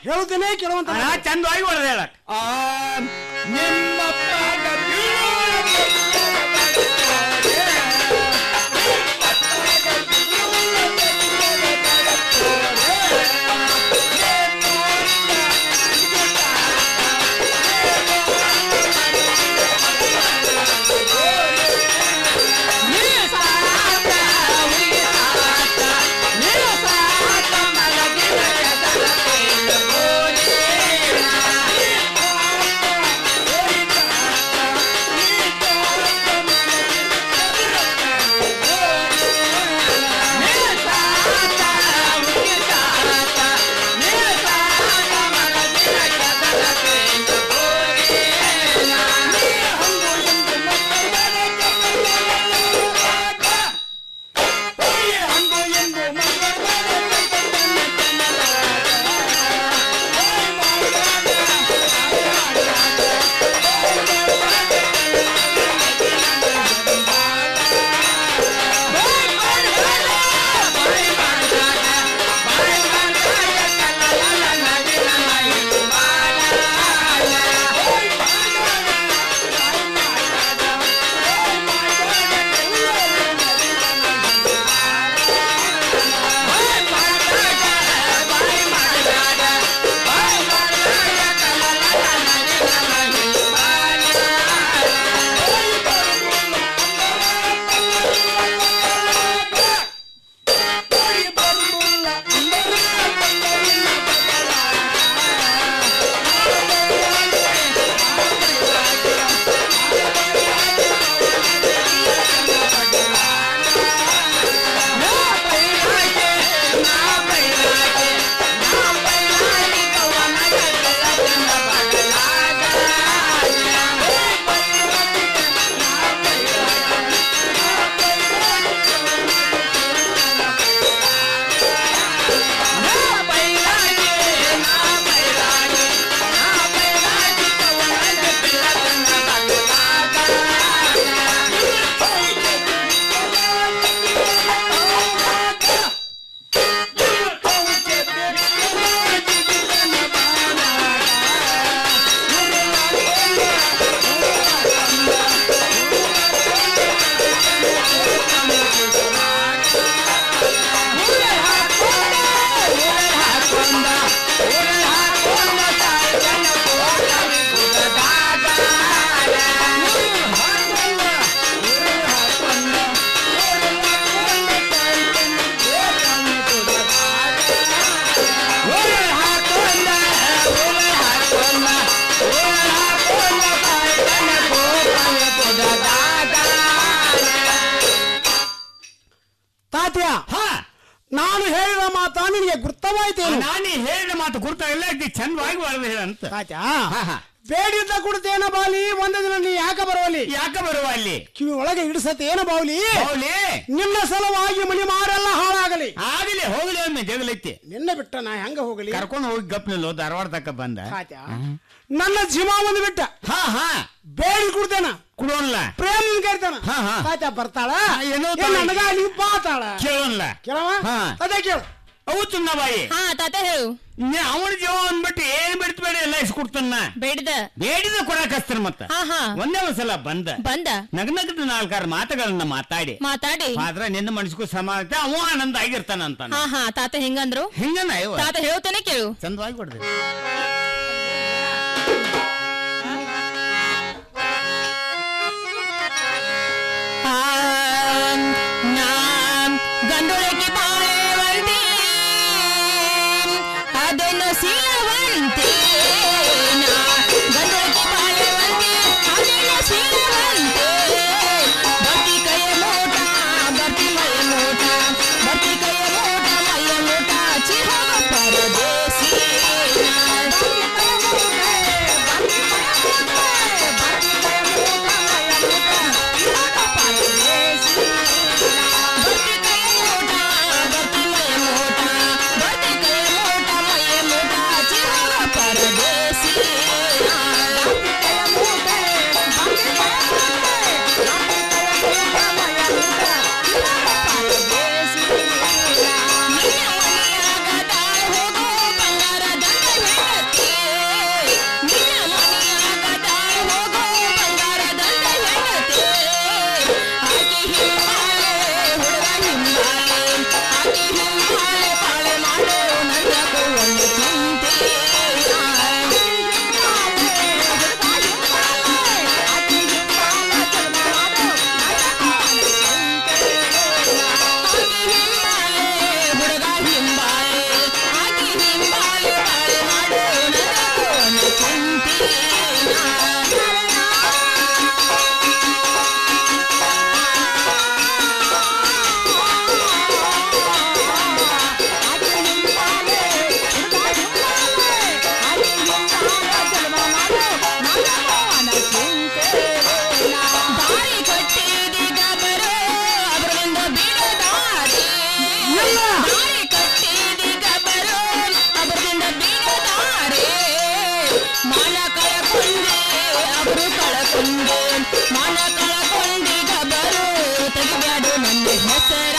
ಹೇಳುತ್ತೇನೆ ಕೇಳುವಂತ ಚಂದವಾಗಿ ಹೊಡೆದ ಹೇಳಕ್ ತಾತ್ಯ ನಾನು ಹೇಳಿದ ಮಾತ ನಿನಗೆ ಗುರ್ತವಾಯ್ತೇನು ನಾನು ಹೇಳಿದ ಮಾತು ಗುರ್ತಾಗಿಲ್ಲ ಇದು ಚಂದವಾಗಿ ಹೊಡೆದ ಹೇಳಂತ ತಾತ್ಯ ಬೇಡಿದ್ದ ಕುಡ್ತೇನ ಬಾಲಿ ಒಂದು ದಿನ ನೀ ಯಾಕ ಬರುವಲ್ಲಿ ಯಾಕ ಬರುವ ಅಲ್ಲಿ ಕಿವಿ ಒಳಗೆ ಇಡಿಸತೇನ ಬಾವ್ಲಿ ಬಾವ್ಲಿ? ನಿನ್ನ ಸಲುವಾಗಿ ಮನಿ ಮಾರೆಲ್ಲ ಹಾಳಾಗಲಿ ಆಗಲಿ ಹೋಗ್ಲಿ ಒಮ್ಮೆ ಜಗಲೈತಿ ನಿನ್ನ ಬಿಟ್ಟ ನಾ ಹೆಂಗ ಹೋಗಲಿ ಕರ್ಕೊಂಡು ಹೋಗಿ ಗಪ್ನಲ್ಲೋ ಧಾರವಾಡ ತಕ್ಕ ಬಂದ ತಾತ್ಯ ನನ್ನ ಜೀವ ಒಂದು ಬಿಟ್ಟ ಹಾ ಹಾ ಬೇಡಿ ಕುಡ್ತೇನ ಕುಡೋನ್ಲ ಪ್ರೇಮ್ ಕೇಳ್ತಾನ ಹಾ, ಹಾ. ತಾತ್ಯ ಬರ್ತಾಳ ಏನೋ ಏ, ನನಗ ಅಲ್ಲಿ ಬಾತಾಳ ಕೇಳೋನ್ಲ ಕೇಳವ ಹಾ. ತಾತ್ಯ ಕೇಳು ಅವು ತುನ್ನ ಬಾಯಿ ಹಾ ತಾತ ಹೇಳು ಅವನ ಜೀವ ಅಂದ್ಬಿಟ್ಟು ಏನ್ ಬಿಡ್ತಬೇಡ ಎಲ್ಲ ಇಸ್ಕೊಡ್ತಾನ ಬೇಡ್ದ ಬೇಡಿದ ಕೊಡಕ್ ಹಸ್ತಾನ ಮತ್ತ ಹಾ ಹಾ ಒಂದೇ ಒಂದ್ಸಲ ಬಂದ ಬಂದ ನಗನಗದ ನಾಲ್ಕಾರು ಮಾತುಗಳನ್ನ ಮಾತಾಡಿ ಮಾತಾಡಿ ಆದ್ರ ನಿನ್ನ ಮನಸ್ಗೂ ಸಮಾನ ಅವ ಆನಂದ ಆಗಿರ್ತಾನ ಅಂತ ಹಾ ಹಾ ತಾತ ಹೆಂಗಂದ್ರು ಹಿಂಗನ ಇವ ತಾತ ಹೇಳ್ತಾನೆ ಕೇಳು ಚಂದವಾಗಿ ಕೊಡ್ದೆ ಗಂಡೊಳಗೆ ಬಾಳೆವಂತೆ ಅದನ್ನು ಸೀಳುವಂತೆ ಗಂಡೊಳಗೆ ಬಾಳೆವಂತೆ ಅದನ್ನು ಸೀಳುವಂತೆ ಬರ್ತಿ ಕೈಯ ಮೂಟ ಬರ್ತಿ ಮೈಯ ಮೂಟ ಬರ್ತಿ ಕೈಯ ಮೂಟ ಮೈಯ ಮೂಟ ಚಿರೋಗ ಪರದೇಸಿ ದಾರಿ ಕಟ್ಟಿದೀಗ ಬರೋ ಅವರಿಂದ ಬೀಳದಾರಿ ದಾರಿ ಕಟ್ಟಿದೀಗ ಬರೋ ಅವರಿಂದ ಬೀಳದಾರಿ ಮಾನ ಕಳಕೊಂಡೆ ಅವರು ಕಳಕೊಂಡೆ ಮಾನ ಕಳಕೊಂಡೀಗ ಬರೋ ತೆಗಿಬ್ಯಾಡು ನನ್ನ ಹೆಸರ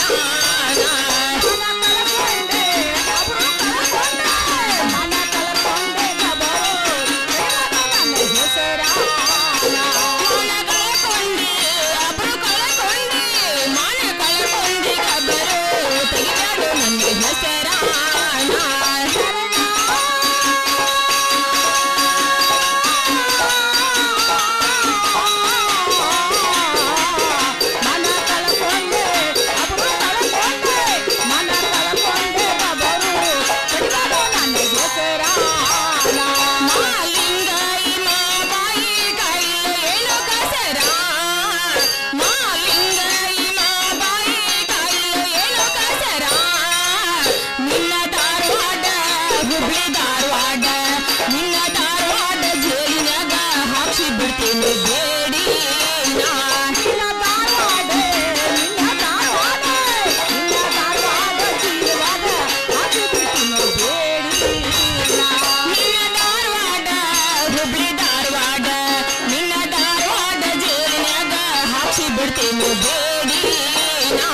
ನಿನ್ನ ಧಾರವಾಡ ಹುಬ್ಳಿ ಧಾರವಾಡ ನಿನ್ನ ಧಾರವಾಡ ಜೇಲಿನಾಗ ಹಾಕಿ ಬಿಡ್ತೀನಿ ಬೇಡಿ ನಾ. ನಿನ್ನ ಧಾರವಾಡ ನಿನ್ನ ಧಾರವಾಡ ನಿನ್ನ ಧಾರವಾಡ ಜೇಲಿನಾಗ ಹಾಕಿ ಬಿಡ್ತೀನಿ ಬೇಡಿ ನಾ. ನಿನ್ನ ಧಾರವಾಡ ಹುಬ್ಳಿ ಧಾರವಾಡ ನಿನ್ನ ಧಾರವಾಡ ಜೇಲಿನಾಗ ಹಾಕಿ ಬಿಡ್ತೀನಿ ಬೇಡಿ ನಾ.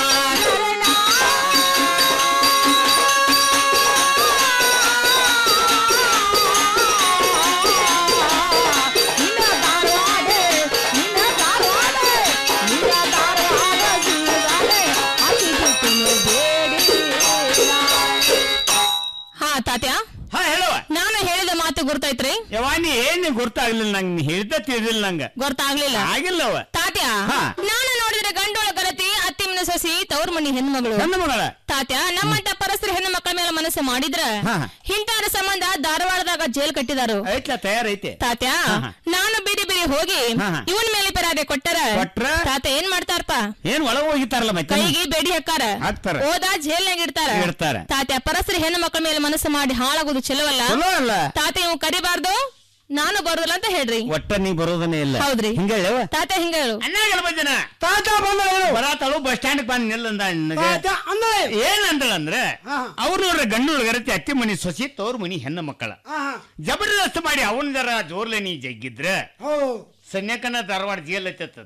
ಹಾ ತಾತ್ಯ ಹಾ ಹೇಳುವ ನಾನು ಹೇಳಿದ ಮಾತು ಗುರ್ತಾಯ್ತ್ರಿ ಯವಾನಿ ಏನ್ ಗೊತ್ತಾಗ್ಲಿಲ್ಲ ನಂಗೆ ನೀ ಹೇಳ್ದ ತಿಳಿದಿಲ್ಲ ನಂಗ ಗೊತ್ತಾಗ್ಲಿಲ್ಲ ಆಗಿಲ್ಲವ ತಾತ್ಯ ಹಾ. ನಾನು ನೋಡಿದ್ರೆ ಗಂಡೋಳ ಗರತಿ ಅತ್ತಿಮನ ಸೊಸಿ ತವ್ರ ಮನಿ ಹೆಣ್ಮಗಳು ಹೆಣ್ಣು ಮಗಳ ತಾತ್ಯ ನಮ್ಮಂತ ಪರಸ್ಪರ ಹೆಣ್ಣು ಮಕ್ಕಳ ಮೇಲೆ ಮನಸ್ಸು ಮಾಡಿದ್ರ ಹಾ. ಇಂತಾರ ಸಂಬಂಧ ಧಾರವಾಡದಾಗ ಜೈಲ್ ಕಟ್ಟಿದಾರು ಐತ್ಲ ತಯಾರೈತೆ ತಾತ್ಯ ಹಾ, ಹಾ. ನಾನು ಬಿಡಿ ಬಿಡಿ ಹೋಗಿ ಹಾ, ಹಾ. ಇವನ್ ಮೇಲೆ ಪರಾದೆ ಕೊಟ್ಟರ ಕೊಟ್ರ? ತಾತ ಏನ್ ಮಾಡ್ತಾರಪ್ಪ ಏನ್ ಒಳಗ ಹೋಗಿತಾರಲ್ಲ ಮತ್ತೆ ಕೈಗೆ ಬೇಡಿ ಹಾಕಾರ ಹಾಕ್ತಾರ. ಹೋದ ಜೈಲ್ನಾಗ ಇಡ್ತಾರ ಇಡ್ತಾರ. ತಾತ್ಯ ಪರಸ್ಪರ ಹೆಣ್ಣು ಮಕ್ಕಳ ಮೇಲೆ ಮನಸ್ಸು ಮಾಡಿ ಹಾಳಾಗೋದು ಚಲೋವಲ್ಲ ಚಲೋ ಅಲ್ಲ ತಾತ ಇವ್ ಕರಿಬಾರ್ದು ನಾನು ಬರೋದಿಲ್ಲ ಅಂತ ಹೇಳ್ರಿ ಒಟ್ಟ ನೀ ಬರೋದನೇ ಇಲ್ಲ ಹೌದ್ರಿ. ಹಿಂಗ ಹೇಳವ ತಾತ ಹಿಂಗ ಹೇಳು ಅನ್ನಾಗಲ್ಲ ಬಂದನ ತಾತ ಬಂದ ಬರಾತಳು ಬಸ್ ಸ್ಟ್ಯಾಂಡ್ ಬಂದ್ ನಿಲ್ಲಂದ ತಾತ ಅಂದಳೆ ಏನ್ ಅಂದಳಂದ್ರೆ ಅವ್ರ ಗಂಡು ಹುಡುಗರತಿ ಅತ್ತಿ ಮನಿ ಸೊಸಿ ತೋರ್ ಮನಿ ಹೆಣ್ಣು ಮಕ್ಕಳ ಜಬರ್ದಸ್ತ್ ಮಾಡಿ ಅವನ ಜರ ಜೋರ್ಲೆ ನೀ ಜಗ್ಗಿದ್ರೆ ಸನ್ಯಾಕನ ಧಾರವಾಡ ಜೇಲ್ ಹತ್ತದ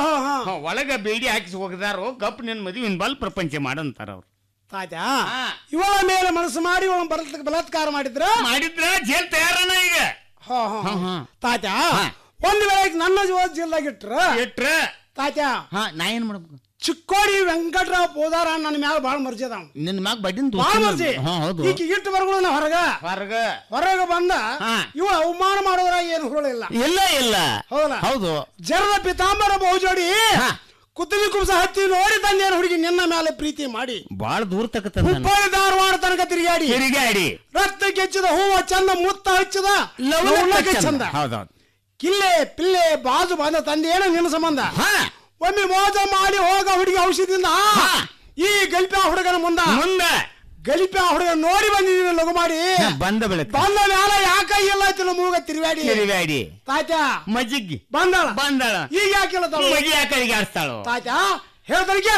ಒಳಗ ಬೇಡಿ ಹಾಕಿಸಿ ಹೋಗದಾರೋ ಗಪ್ ನಿನ್ ಮದುವಿನ ಬಲ್ ಪ್ರಪಂಚ ಮಾಡಂತಾರ ಅವ್ರು ತಾತ ಇವಳ ಮೇಲೆ ಮನಸ್ಸು ಮಾಡಿ ಇವಳ ಬಲಾತ್ಕಾರ ಮಾಡಿದ್ರ ಮಾಡಿದ್ರ ಜೇಲ್ ತಯಾರನ ಈಗ ಹಾ, ಹಾ, ಹಾ. ತಾತ ಒಂದ್ ವೇಳೆ ನನ್ನ ಜೀವದಾಗ ಇಟ್ರ ಇಟ್ರ ತಾತ ಹಾ ನಾ ಏನ್ ಮಾಡ್ಬೇಕು ಚಿಕ್ಕೋಡಿ ವೆಂಕಟರಾವ್ ಪೋದಾರ ನನ್ನ ಮ್ಯಾಲ ಬಾಳ ಮರ್ಜಿ ಅದಾವ ನಿನ್ ಮ್ಯಾಗ ಬಡ್ಡಿನ ಬಾಳ ಮರ್ಜಿ ಹಾ ಹೌದು ಈಗ ಇಟ್ಟು ಬರ್ಗಳು ಹೊರಗ ಹೊರಗ ಹೊರಗ ಬಂದ ಇವ ಅವಮಾನ ಮಾಡೋದ್ರ ಏನು ಹುರುಳಿಲ್ಲ ಇಲ್ಲ ಇಲ್ಲ ಹೌದಲ್ಲ ಹೌದು ಜರದ ಪಿತಾಂಬರ ಬಹುಜೋಡಿ ಕುತ್ತಲಿ ಕುಬ್ಸ ಹತ್ತಿ ನೋಡಿ ತಂದೇನು ಹುಡುಗಿ ನಿನ್ನ ಮೇಲೆ ಪ್ರೀತಿ ಮಾಡಿ ಬಾಳ ದೂರ ತಕತ್ತ ಹುಬ್ಬಳ್ಳಿ ಧಾರವಾಡ ತನಕ ತಿರುಗಾಡಿ ತಿರುಗಾಡಿ ರಕ್ತ ಕೆಚ್ಚಿದ ಹೂವ ಚಂದ ಮುತ್ತ ಹಚ್ಚಿದ ಲವಲಕ್ಕೆ ಚಂದ ಹೌದೌದು ಕಿಲ್ಲೆ ಪಿಲ್ಲೆ ಬಾಜು ಬಂದ ತಂದೆ ಏನೋ ನಿನ್ನ ಸಂಬಂಧ ಒಮ್ಮೆ ಮೋಜ ಮಾಡಿ ಹೋಗ ಹುಡುಗಿ ಔಷಧಿಯಿಂದ ಈ ಗಲ್ಪ್ಯಾ ಹುಡುಗನ ಮುಂದ ಮುಂದ ಗಲಿಪ್ಯಾ ಹುಡುಗ ನೋಡಿ ಬಂದಿದ್ದೀನಿ ಲಘು ಮಾಡಿ ಬಂದ ಬೆಳಕ ಬಂದ ಮ್ಯಾಲ ಯಾಕ ಇಲ್ಲ ತಿನ್ನ ಮೂಗ ತಿರುಗಾಡಿ ತಿರುಗಾಡಿ ತಾತ ಮಜ್ಜಿಗೆ ಬಂದಳ ಬಂದಳ ಈಗ ಯಾಕಿಲ್ಲ ಮಗಿ ಯಾಕಳಿಗೆ ಆಡ್ತಾಳು ತಾತ ಹೇಳ್ತಾನೆ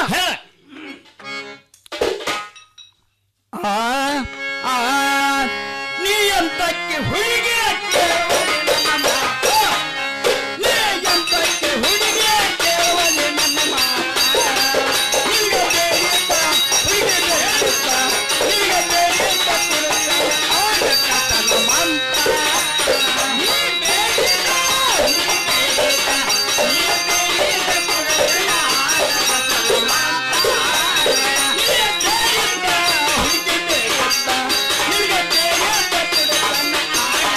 ಆ ಆ ನೀ ಅಂತಕ್ಕೆ ಹುಡುಗಿ ಿ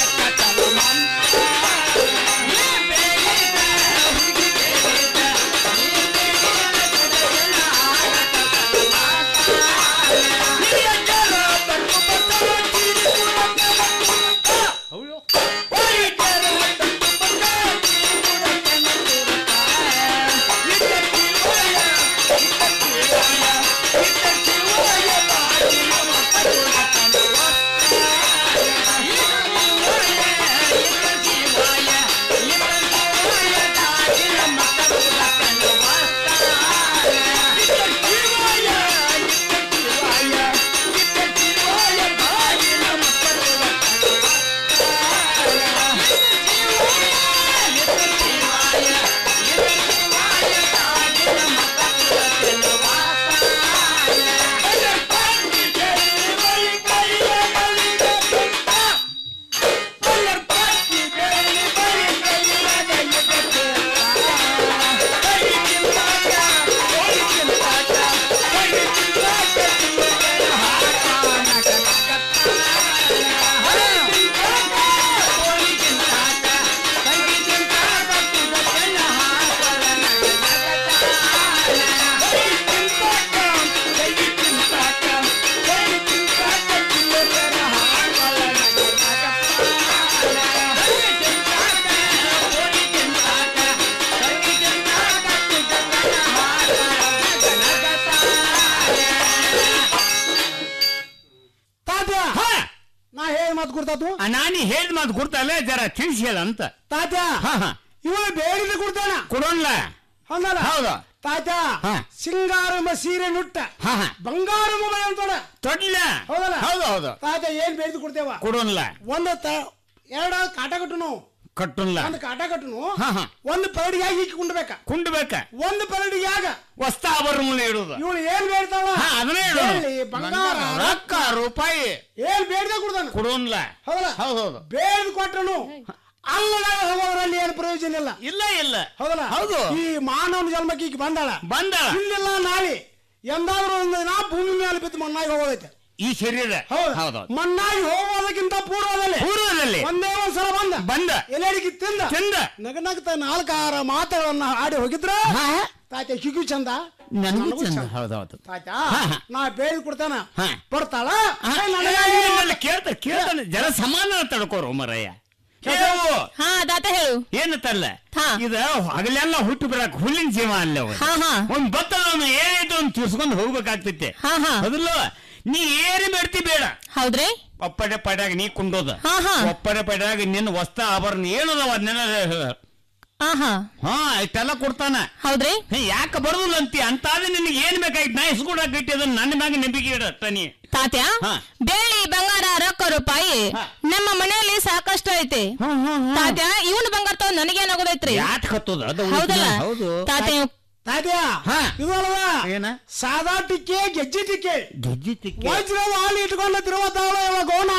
ಮಾತು ಗುರ್ತಾತು ನಾನು ಹೇಳಿದ ಮಾತು ಗುರ್ತಲ್ಲ ಜರ ತಿಳಿಸಿ ಹೇಳ ಅಂತ ತಾತ ಹಾ ಹಾ ಇವ ಬೇಡಿದ ಕೊಡ್ತಾನ ಕೊಡೋನ್ಲ ಹೌದಲ್ಲ ಹೌದು ತಾತ ಹಾ. ಸಿಂಗಾರಮ್ಮ ಸೀರೆ ನುಟ್ಟ ಹಾ ಹಾ ಬಂಗಾರ ಮೊಬೈಲ್ ಅಂತೋಡ ತೊಡ್ಲ ಹೌದಲ್ಲ ಹೌದು ಹೌದು ತಾತ ಏನ್ ಬೇಡಿದ ಕೊಡ್ತೇವ ಕೊಡೋನ್ಲ ಒಂದು ತ ಎರಡ ಕಾಟ ಕಟ್ಟುನು ಕಟ್ಟುನ್ಲ ಒಂದು ಕಾಟ ಕಟ್ಟುನು ಹಾ ಹಾ ಒಂದು ಪರಡಿಯಾಗಿ ಹೀಗೆ ಕುಂಡ್ಬೇಕ ಕುಂಡ್ಬೇಕ ಒಂದು ಪರಡಿಯಾಗ ವಸ್ತ ಆಭರಣ ಇಡುದು ಇವಳು ಏನ್ ಬೇಡ್ತಾಳ ಹಾ, ಅದನ್ನೇ ಹೇಳು. ಬೆಳ್ಳಿ, ಬಂಗಾರ ರೊಕ್ಕ ರೂಪಾಯಿ ಏನ್ ಬೇಡ್ದ ಕೊಡ್ತಾನ ಕೊಡೋನ್ಲ ಹೌದಲ್ಲ ಹೌದು ಹೌದು ಬೇಡ್ದು ಕೊಟ್ಟನು ಅಲ್ಲದಾಗ ಹೋಗೋದ್ರಲ್ಲಿ ಏನು ಪ್ರಯೋಜನ ಇಲ್ಲ ಇಲ್ಲ ಇಲ್ಲ ಹೌದಲ್ಲ ಹೌದು. ಈ ಮಾನವನ ಜನ್ಮಕ್ಕೆ ಈಗ ಬಂದಾಳ ಬಂದಾಳ. ಇಲ್ಲಿಲ್ಲ ನಾಳೆ ಎಂದಾದ್ರೂ ಒಂದು ದಿನ ಭೂಮಿ ಮೇಲೆ ಬಿದ್ದು ಮಣ್ಣಾಗಿ ಹೋಗೋದೈತೆ ಈ ಶರೀರ ಹೌದು ಹೌದು ಮಣ್ಣಾಗಿ ಹೋಗೋದಕ್ಕಿಂತ ಪೂರ್ವದಲ್ಲಿ ಪೂರ್ವದಲ್ಲಿ ಒಂದೇ ಒಂದ್ಸಲ ಬಂದ ಬಂದ ಎಲ್ಲಡಿಗೆ ತಿಂದ ಚಂದ ನಗನಗ್ತ ನಾಲ್ಕಾರ ಮಾತುಗಳನ್ನ ಆಡಿ ಹೋಗಿದ್ರ ತಾತ ಹಿಗು ಚಂದ ನನಗೂ ಚಂದ ಹೌದೌದು ತಾತ ನಾ ಬೇಡಿ ಕೊಡ್ತಾನ ಹಾ. ಬರ್ತಾಳ ಹಾ, ಏ, ನನಗಾಗಿ ಕೇಳ್ತ ಕೇಳ್ತಾನೆ ಜನ ಸಮಾನ ತಡ್ಕೋರು ಮರಯ್ಯ ಹೇಳು ಹಾ ತಾತ ಹೇಳು ಏನತ್ತಲ್ಲ ಇದ ಹಗಲೆಲ್ಲ ಹುಟ್ಟು ಬರಕ್ ಹುಲ್ಲಿನ ಜೀವ ಅಲ್ಲ ಅವ. ಹಾ, ಹಾ. ಒಂದ್ ಬತ್ತದ ಏನಾಯ್ತು ಅಂತ ತಿರ್ಸ್ಕೊಂಡು ಹೋಗ್ಬೇಕಾಗ್ತೈತೆ ಹಾ, ಹಾ. ಅದಲ್ಲ ನೀ ಏರಿ ಬೇಡ್ತಿ ಬೇಡ ಹೌದ್ರಿ ಒಪ್ಪಡೆ ಪಡ್ಯಾಗ ನೀ ಕುಂಡೋದ ಹಾ, ಹಾ. ಒಪ್ಪಡೆ ಪಡ್ಯಾಗ ನಿನ್ನ ವಸ್ತ ಆಭರಣ ಏನದವ ಅದನ್ನೆಲ್ಲ ಹಾ ಹಾ ಹಾ ಇಷ್ಟೆಲ್ಲ ಕೊಡ್ತಾನ ಹೌದ್ರಿ ಯಾಕೆ ಬರುದಿಲ್ಲ ಅಂತಿ ಅಂತಾದ್ರೆ ನಿನಗೆ ಏನ್ ಬೇಕಾಯ್ತು ನಾ ಇಸ್ಕೊಡಕ್ ಅದನ್ನ ನನ್ನ ಮ್ಯಾಗ ನಂಬಿಕೆ ಇಡತ್ತ ನೀ ತಾತ್ಯ ಹಾ. ಬೆಳ್ಳಿ ಬಂಗಾರ ರೊಕ್ಕ ರೂಪಾಯಿ ನಮ್ಮ ಮನೆಯಲ್ಲಿ ಸಾಕಷ್ಟು ಐತೆ ತಾತ್ಯ ಇವನ್ ಬಂಗಾರ ತಗೊಂಡ್ ನನಗೇನಾಗೋದೈತ್ರಿ ಯಾತ್ ಕತ್ತದ ಅದು ಹೌದಲ್ಲ ಹೌದು ತಾತ್ಯ ತಾತ್ಯ ಇದು ಅಲ್ವಾ ಏನ ಸಾದಾ ಟಿಕ್ಕೆ ಗೆಜ್ಜೆ ಟಿಕ್ಕೆ ಗೆಜ್ಜಿ ತಿಕ್ಕಿ ವಜ್ರದ ಹಾಲು ಇಟ್ಕೊಂಡ ತಿರುವತಾಳ ಇವ ಗೋಣ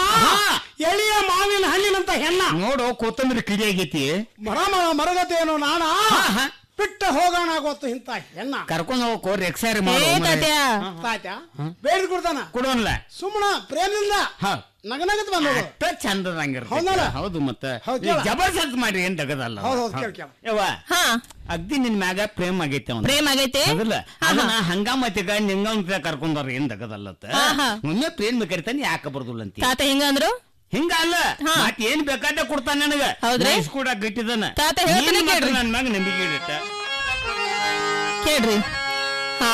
ಎಳಿಯ ಮಾವಿನ ಹಣ್ಣಿನಂತ ಹೆಣ್ಣ ನೋಡು ಕೊತ್ತಂಬರಿ ಕಿಡಿ ಆಗೈತಿ ಮರ ಮರ ಮರಗತೇನು ನಾಣ ಬಿಟ್ಟ ಹೋಗೋಣ ಗೊತ್ತು ಇಂತ ಹೆಣ್ಣ ಕರ್ಕೊಂಡು ಹೋಗೋರು ಎಕ್ಸೈರ್ ಏ ಮಾಡು ತಾತ್ಯ ತಾತ್ಯ ಬೇಡ ಕೊಡ್ತಾನ ಕೊಡೋನ್ಲ ಸುಮ್ಮನ ಪ್ರೇಮದಿಂದ ಹಾ ನಗನಗತ್ ಬಂದೋದು ಅಷ್ಟ ಚಂದದಂಗಿರ್ತೈತಿ ಹೌದಲ್ಲ? ಹೌದು ಮತ್ತೆ ಹೌದ್ ನೀ ಕೇಳ. ಜಬರ್ದಸ್ತ್ ಮಾಡಿ ಏನ್ ತಗದಲ್ಲ ಹೌದ್ ಹೌದ್ ಕೇಳ್ ಕೇಳ್. ಯವ್ವ ಹಾ ಅಗ್ದಿ ನಿನ್ ಮ್ಯಾಗ ಪ್ರೇಮ್ ಆಗೈತೆ ಅವ್ನ ಪ್ರೇಮ್ ಆಗೈತೆ ಹೌದಲ್ಲ ಅದನ್ನ ಹಂಗಾಮತಿಗ ನಿಂಗಂತ ಕರ್ಕೊಂಡಾರ ಏನ್ ತಗದಲ್ಲತ್ತ ಹಾ, ಹಾ. ಒಮ್ಮೆ ಪ್ರೇಮ್ ಕರಿತಾನೆ ಯಾಕೆ ಬರ್ದುಲ್ಲ ಅಂತ ತಾತ ಹಿಂಗಂದ್ರು ಹಿಂಗ ಅಲ್ಲ ಹಾ. ಮತ್ ಏನ್ ಬೇಕಾದ ಕೊಡ್ತಾನ ನನಗ ಹೌದ್ರಿ? ಕೂಡ ಗಟ್ಟಿದನ ತಾತ ಹೇಳ್ತೀನಿ ಕೇಳ್ರಿ. ನನ್ ಮ್ಯಾಗ ನಂಬಿಕೆ ಇಡತ್ತ ಕೇಳ್ರಿ ಹಾ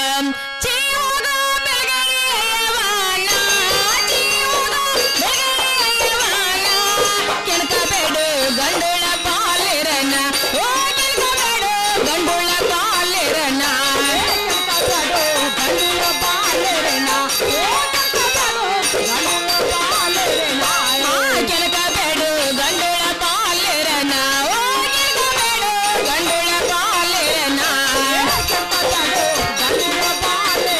ಚಿಯೋಗ ಬೆಳಗರಿಯವಾನ, ಚಿಯೋಗ ಬೆಳಗರಿಯವಾನ, ಕೆಣಕಬೇಡು ಗಂಡುಳ ಪಾಲಿರನ ಓ ಕೆಣಕಬೇಡು ಗಂಡುಳ ಪಾಲಿರನ ಕೆಣಕಬೇಡು ಗಂಡುಳ ಪಾಲಿರನ ಓ ಕೆಣಕಬೇಡು ಗಂಡುಳ ಪಾಲಿರನ ಆ, ಕೆಣಕಬೇಡು ಗಂಡುಳ ಪಾಲಿರನ ಓ ಕೆಣಕಬೇಡು ಗಂಡುಳ ಪಾಲಿರನ ಕೆಣಕಬೇಡು ಗಂಡುಳ ಪಾಲಿರನ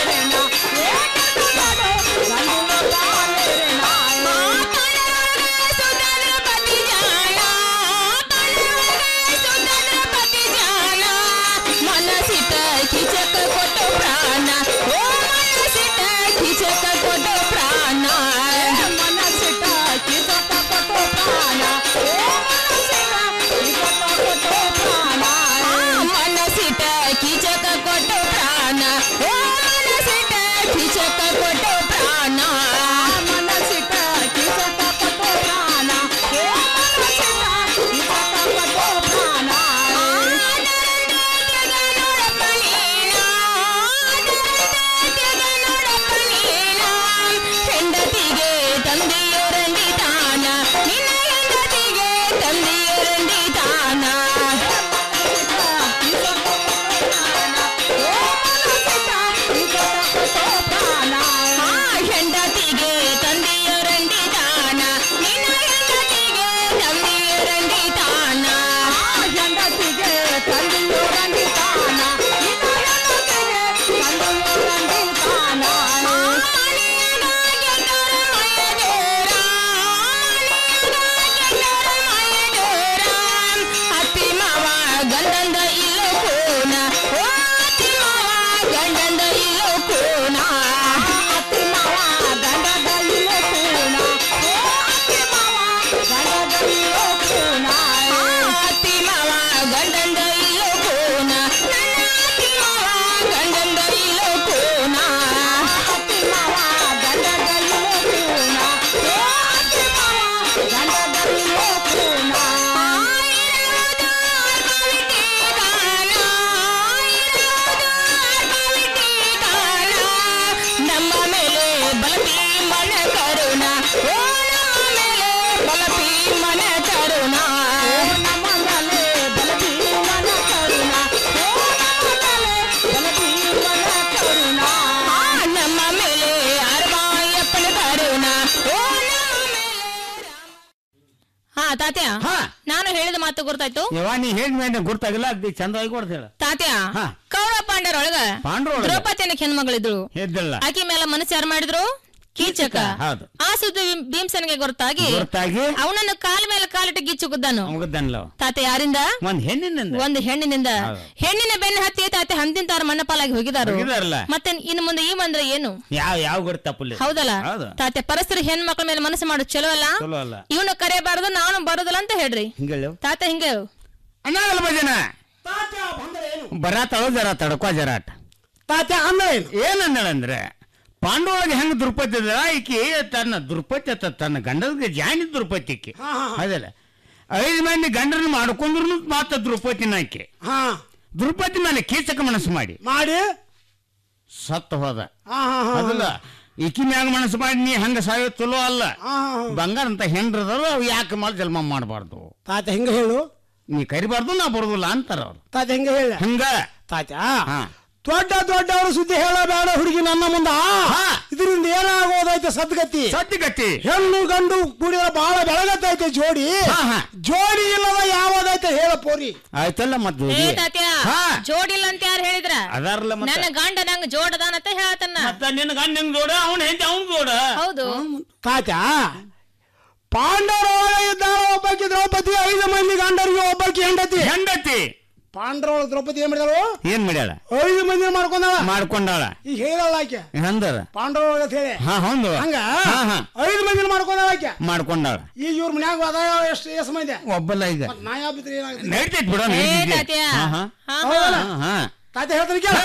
ತಾತ್ಯ ನಾನು ಹೇಳಿದ ಮಾತು ಗೊತ್ತಾಯ್ತು ಯವ್ವ ನೀ ಹೇಳಿದ ಮೇಲೆ ಗೊತ್ತಾಗಿಲ್ಲ ಅಗ್ದಿ ಚಂದವಾಗಿ ಕೊಡ್ತೇಳ ತಾತ್ಯ ಕೌರವ ಪಾಂಡವರೊಳಗ ಪಾಂಡವರೊಳಗ? ದ್ರೌಪದಿ ಅನ್ನೋ ಹೆಣ್ಮಗಳಿದ್ರು ಎದ್ದಲ್ಲ ಆಕೆ ಮೇಲೆ ಮನಸ್ಸು ಯಾರು ಮಾಡಿದ್ರು ಕೀಚಕ ಹೌದು ಆ ಸುದ್ದಿ ಭೀಮ್- ಭೀಮಸೇನಿಗೆ ಗೊತ್ತಾಗಿ ಗೊತ್ತಾಗಿ ಅವನನ್ನು ಕಾಲ ಮೇಲೆ ಕಾಲಿಟ್ಟು ಗಿಚ್ಚು ಗುದ್ದನು ಮುಗದನ್ಲ ತಾತ ಯಾರಿಂದ ಒಂದ್ ಹೆಣ್ಣಿನಿಂದ ಒಂದು ಹೆಣ್ಣಿನಿಂದ ಹೌದು. ಹೆಣ್ಣಿನ ಬೆನ್ನ ಹತ್ತಿ ತಾತೆ ಹಂದಿನ ತಾರ ಮಣ್ಣಪಾಲಾಗಿ ಹೋಗಿದಾರು ಹೋಗಿದಾರಲ್ಲ. ಮತ್ತೆ ಇನ್ನು ಮುಂದೆ ಈ ಬಂದ್ರೆ ಏನು ಯಾವ ಯಾವ ಗೊತ್ತ ತಪ್ಪಲಿ ಹೌದಲ್ಲ ಹೌದು ತಾತೆ ಪರಸ್ಪರ ಹೆಣ್ಮಕ್ಳ ಮೇಲೆ ಮನಸ್ಸು ಮಾಡೋದು ಚಲೋ ಅಲ್ಲ ಚಲೋ ಅಲ್ಲ ಇವನು ಕರೆಯಬಾರದು ನಾನು ಬರೋದಿಲ್ಲ ಅಂತ ಹೇಳ್ರಿ ಹಿಂಗೇಳು ತಾತ ಹಿಂಗೆ ಅಣ್ಣಾಗಲ್ಲ ಭಜನ ಬರ ತಳೋ ಜರ ತಡಕೋ ಜರಾಟ ತಾತ್ಯ ಅಂದ್ರೆ ಏನು ಏನಂದ್ರೆ ಪಾಂಡವೊಳಗೆ ಹೆಂಗ್ ದುರ್ಪತಿ ಇದ ಈಕಿ ತನ್ನ ದುರ್ಪತಿ ಅತ್ತ ತನ್ನ ಗಂಡನಿಗೆ ಜಾನಿ ದುರ್ಪತಿ ಈಕಿ ಅದಲ್ಲ ಐದು ಮಂದಿ ಗಂಡನ ಮಾಡ್ಕೊಂಡ್ರು ಮಾತ್ರ ದ್ರುಪತಿನ ಆಕೆ ಹಾ ದ್ರುಪತಿ ಮೇಲೆ ಕೀಚಕ ಮನಸ್ಸು ಮಾಡಿ ಮಾಡಿ ಸತ್ತು ಹೋದ ಹಾ ಹಾ ಹಾ ಅದಲ್ಲ ಈಕಿ ಮ್ಯಾಗ ಮನಸ್ಸು ಮಾಡಿ ನೀ ಹಂಗ ಸಾಯೋ ಚಲೋ ಅಲ್ಲ ಹಾ, ಹಾ, ಹಾ. ಬಂಗಾರ ಅಂತ ಹೆಂಡ್ರದಲ್ಲ ಅವು ಯಾಕೆ ಮಾಡಿ ಜನ್ಮ ಮಾಡಬಾರ್ದು ತಾತ ಹಿಂಗ ಹೇಳು ನೀ ಕರಿಬಾರ್ದು ನಾ ಬರೋದಿಲ್ಲ ಅಂತಾರ ಅವ್ರು ತಾತ ಹಿಂಗ ಹೇಳ ಹಂಗ ತಾತ ಹಾ ದೊಡ್ಡ ದೊಡ್ಡವರು ಸುದ್ದಿ ಹೇಳಬೇಡ ಹುಡುಗಿ ನನ್ನ ಮುಂದ ಇದರಿಂದ ಏನಾಗೋದೈತೆ ಸದ್ಗತಿ ಸದ್ಗತಿ ಹೆಣ್ಣು ಗಂಡು ಕೂಡಿದ್ರೆ ಬಹಳ ಬೆಳಗತ್ತೈತೆ ಜೋಡಿ ಜೋಡಿ ಇಲ್ಲದ ಯಾವ್ದೈತೆ ಹೇಳ ಪೋರಿ ಆಯ್ತಲ್ಲ ಮತ್ತೆ ಏ ತಾತ್ಯ ಜೋಡಿಲ್ಲ ಅಂತ ಯಾರು ಹೇಳಿದ್ರ ಅದಾರಲ್ಲ ಮತ್ತೆ ನನ್ನ ಗಂಡ ನಂಗ ಜೋಡದಾನಂತ ಹೇಳತನ್ನ ಮತ್ತ ನಿನ್ನ ಗಂಡ ನಿಂಗ್ ಜೋಡ ಅವನ ಹೆಂಡತಿ ಅವನ್ ಜೋಡ ಹೌದು ತಾತ ಪಾಂಡವರೊಳಗೆ ಇದ್ದಾರ ಒಬ್ಬಾಕಿ ದ್ರೌಪದಿ ಐದು ಮಂದಿ ಗಂಡರಿಗೆ ಒಬ್ಬಾಕಿ ಹೆಂಡತಿ ಹೆಂಡತಿ ಪಾಂಡವರೊಳಗೆ ದ್ರೌಪದಿ ಏನ್ ಮಾಡಿದಾಳು ಏನ್ ಮಾಡ್ಯಾಳ ಐದು ಮಂದಿ ಮಾಡ್ಕೊಂಡಾಳ ಮಾಡ್ಕೊಂಡಾಳ ಈಗ ಹೇಳಲ್ಲ ಆಕೆ ಅಂದರ ಪಾಂಡವರೊಳಗೆ ಅಂತ ಹೇಳಿ ಹಾ ಹೌದು ಹಂಗ ಹಾ ಹಾ ಐದು ಮಂದಿ ಮಾಡ್ಕೊಂಡಾಳ ಆಕೆ ಮಾಡ್ಕೊಂಡಾಳ ಈಗ ಇವ್ರ ಮನ್ಯಾಗ ಅದ ಎಷ್ಟು ಎಷ್ಟು ಮಂದಿ ಒಬ್ಬಲ್ಲ ಈಗ ಮತ್ತ್ ನಾ ಯಾವ ಬಿದ್ರಿ ಏನಾಗ್ತದೆ ನಡೀತೈತ್ ಬಿಡ ಏ ನಡೀತೈತಿ. ತಾತ್ಯ ಹಾ ಹಾ ಹಾ, ಹೌದಲ್ಲ? ಹಾ. ಹಾ ತಾತ ಹೇಳ್ತಾನೆ ಕೇಳ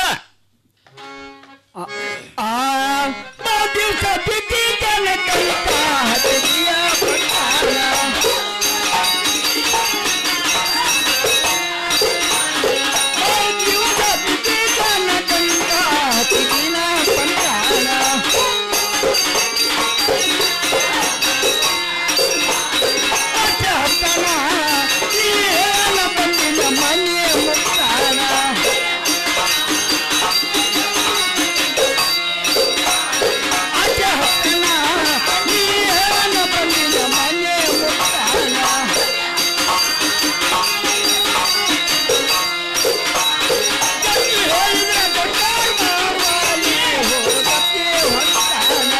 ಆ ದಿವಸ ಬಿದ್ದಿದ್ದನ ಕೈತ ಹತ್ತಿಯ ಬಂದಾಳ. ಆ ದಿವಸ ಬಿದ್ದಿದ್ದನ ಕೈತ ಹತ್ತಿನ ಬಂದಾಳ. ಅಚ್ಚ ಹತ್ತನ ಈ ಹೇಳ ಬಂದಿನ ಮನೆಯ ಮುಕ್ತಾನ ಅಜ್ಜ ಹತ್ತನ ಈ ಹೇಳ ಬಂದಿನ ಮನೆಯ ಮುಕ್ತಾನ ಜಗ್ಗಿ ಹೇಳಿದ್ರೆ ದೊಡ್ಡವ್ರ್ ಮಾಡುವಾಲಿ ಹೋಗಕ್ಕೆ ಹೊತ್ತಾನ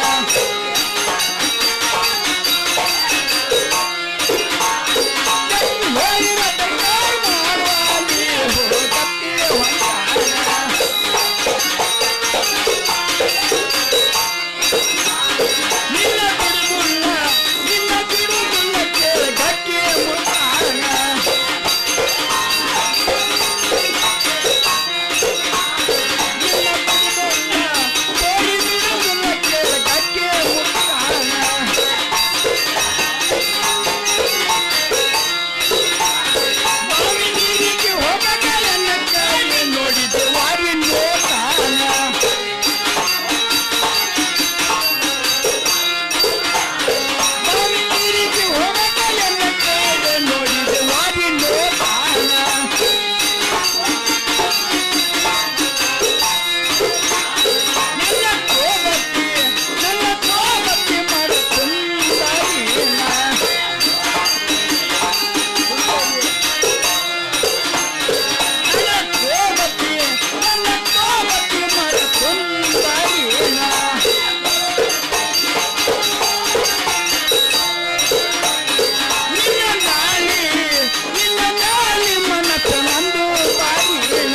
ನೋಡಿದ್ದೆ ವಾರಿ ನೋತಾನ ನೀರಿಗೆ ಹೋಗಲ್ಲ ನೋಡಿದೆ ವಾರಿ ನೋತಾನ ನನ್ನ ಕೋಬತ್ತಿ ನನ್ನ ಕೋಬತ್ತಿ ಮಾಡುತ್ತಂದಾರಿನ ನನ್ನ ಕೋಬತ್ತಿ ನನ್ನ ಕೋಬತ್ತಿ ಮಾಡುತ್ತಂದಾರಿನ ನಿನ್ನ ನಾಳಿ ನಿನ್ನ ನಾಳಿ ಮನಸ್ಸು ನಂದು ಬಾರಿನ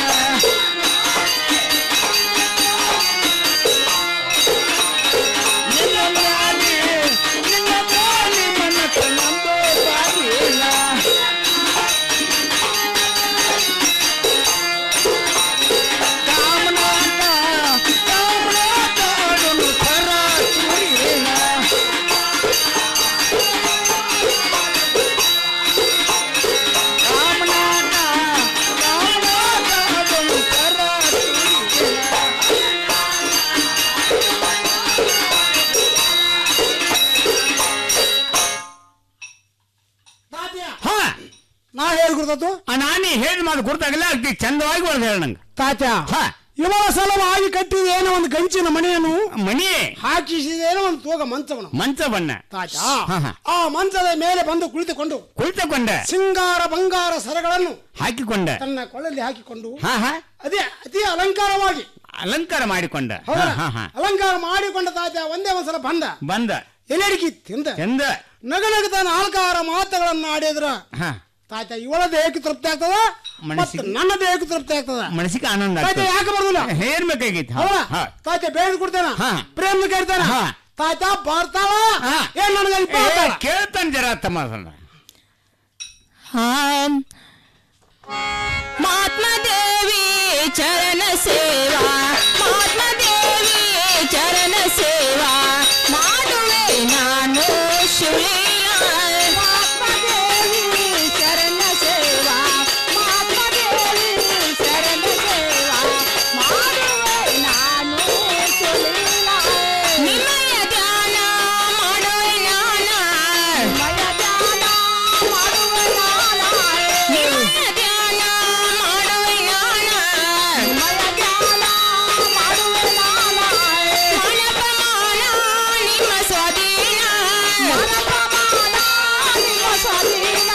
ನಿನ್ನ ನಾಳಿ ನಿನ್ನ ನಾಳಿ ಮನಸ್ಸು ನಂದು ಬಾರಿನ ಕಾಮನಾಟ ಕಾಮನಾಟ ಅದನ್ನು ಥರ ತುರಿನ ಕಾಮನಾಟ ಕಾಮನಾಟ ಅದನ್ನು ಥರ ತುರಿನ ಹಾ ನಾ ಹೇಳಿ ಗುರ್ತತು ನಾನೇ ಹೇಳಿ ಮಾತು ಗುರ್ತಾಗಿಲ್ಲ ಅಗ್ದಿ ಚಂದವಾಗಿ ಹೊಡೆದ ಹೇಳ ನಂಗೆ ತಾತ ಹಾ ಇವಳ ಸಲವಾಗಿ ಕಟ್ಟಿದೇನೋ ಒಂದು ಗಂಚಿನ ಮನೆಯನ್ನು ಮಣಿ ಹಾಕಿಸಿದೇನೋ ಒಂದು ತೂಗ ಮಂಚವನ್ನು ಮಂಚವನ್ನ ತಾತ ಹಾ, ಹಾ. ಆ ಮಂಚದ ಮೇಲೆ ಬಂದು ಕುಳಿತುಕೊಂಡು ಕುಳಿತುಕೊಂಡ ಸಿಂಗಾರ ಬಂಗಾರ ಸರಗಳನ್ನು ಹಾಕಿಕೊಂಡ ತನ್ನ ಕೊಳ್ಳಲ್ಲಿ ಹಾಕಿಕೊಂಡು ಹಾ ಹಾ ಅದೇ ಅತಿ ಅಲಂಕಾರವಾಗಿ ಅಲಂಕಾರ ಮಾಡಿಕೊಂಡ ಹೌದಾ? ಹಾ, ಹಾ, ಹಾ. ಅಲಂಕಾರ ಮಾಡಿಕೊಂಡ ತಾತ ಒಂದೇ ಒಂದ್ಸಲ ಬಂದ ಬಂದ ಎಲೆಡಿಕಿ ತಿಂದ ಚಂದ ನಗನಗತ ನಾಲ್ಕಾರು ಮಾತುಗಳನ್ನ ಆಡಿದ್ರ ಹಾ ತಾತ ಇವಳ ದೇಹಕ್ಕೆ ತೃಪ್ತಿ ಆಗ್ತದ ಮನಸ್ಸಿಗೆ- ಮತ್ತು ನನ್ನ ದೇಹಕ್ಕೆ ತೃಪ್ತಿ ಆಗ್ತದ ಮನಸ್ಸಿಗೆ ಆನಂದ ತಾತ ಆಗ್ತದೆ. ಯಾಕೆ ಬರುದಿಲ್ಲ ಹೇರ್ಬೇಕಾಗಿತ್ತು ಹಾ, ಹೌದಾ ಹಾ. ತಾತ ಬೇಡ ಕೊಡ್ತೇನ ಪ್ರೇಮ ಕೇಳ್ತಾನ ಹಾ. ತಾತ ಬರ್ತಾಳ ಏನ್ ನನಗೆ ಏ, ಕೇಳ್ತಾನೆ ಜರ ತಮ್ಮ हाँ महात्मा देवी चरण सेवा महात्मा देवी चरण सेवा ಮಾಡುವೆ ನಾನು ಶಿವಲೀಲ ಮಹಾತ್ಮ ದೇವಿ ಚರಣ ಸೇವಾ ಮಹಾತ್ಮ ದೇವಿ ಚರಣ ಸೇವಾ ಮಾಡುವೆ ನಾನು ಶಿವಲೀಲ ನಿಮ್ಮಯ ಧ್ಯಾನ ಮಾಡುವೆ ನಾನ ನಿಮ್ಮಯ ಧ್ಯಾನ ಮಾಡುವೆ ನಾನ ನಿಮ್ಮಯ ಧ್ಯಾನ ಮಾಡುವೆ ನಾನ ನಿಮ್ಮಯ ಧ್ಯಾನ ಮಾಡುವೆ ನಾನ ಮನಪಮಾನ ನಿಮ್ಮ ಸ್ವಾಧೀನ ಮನಪಮಾನ ನಿಮ್ಮ ಸ್ವಾಧೀನ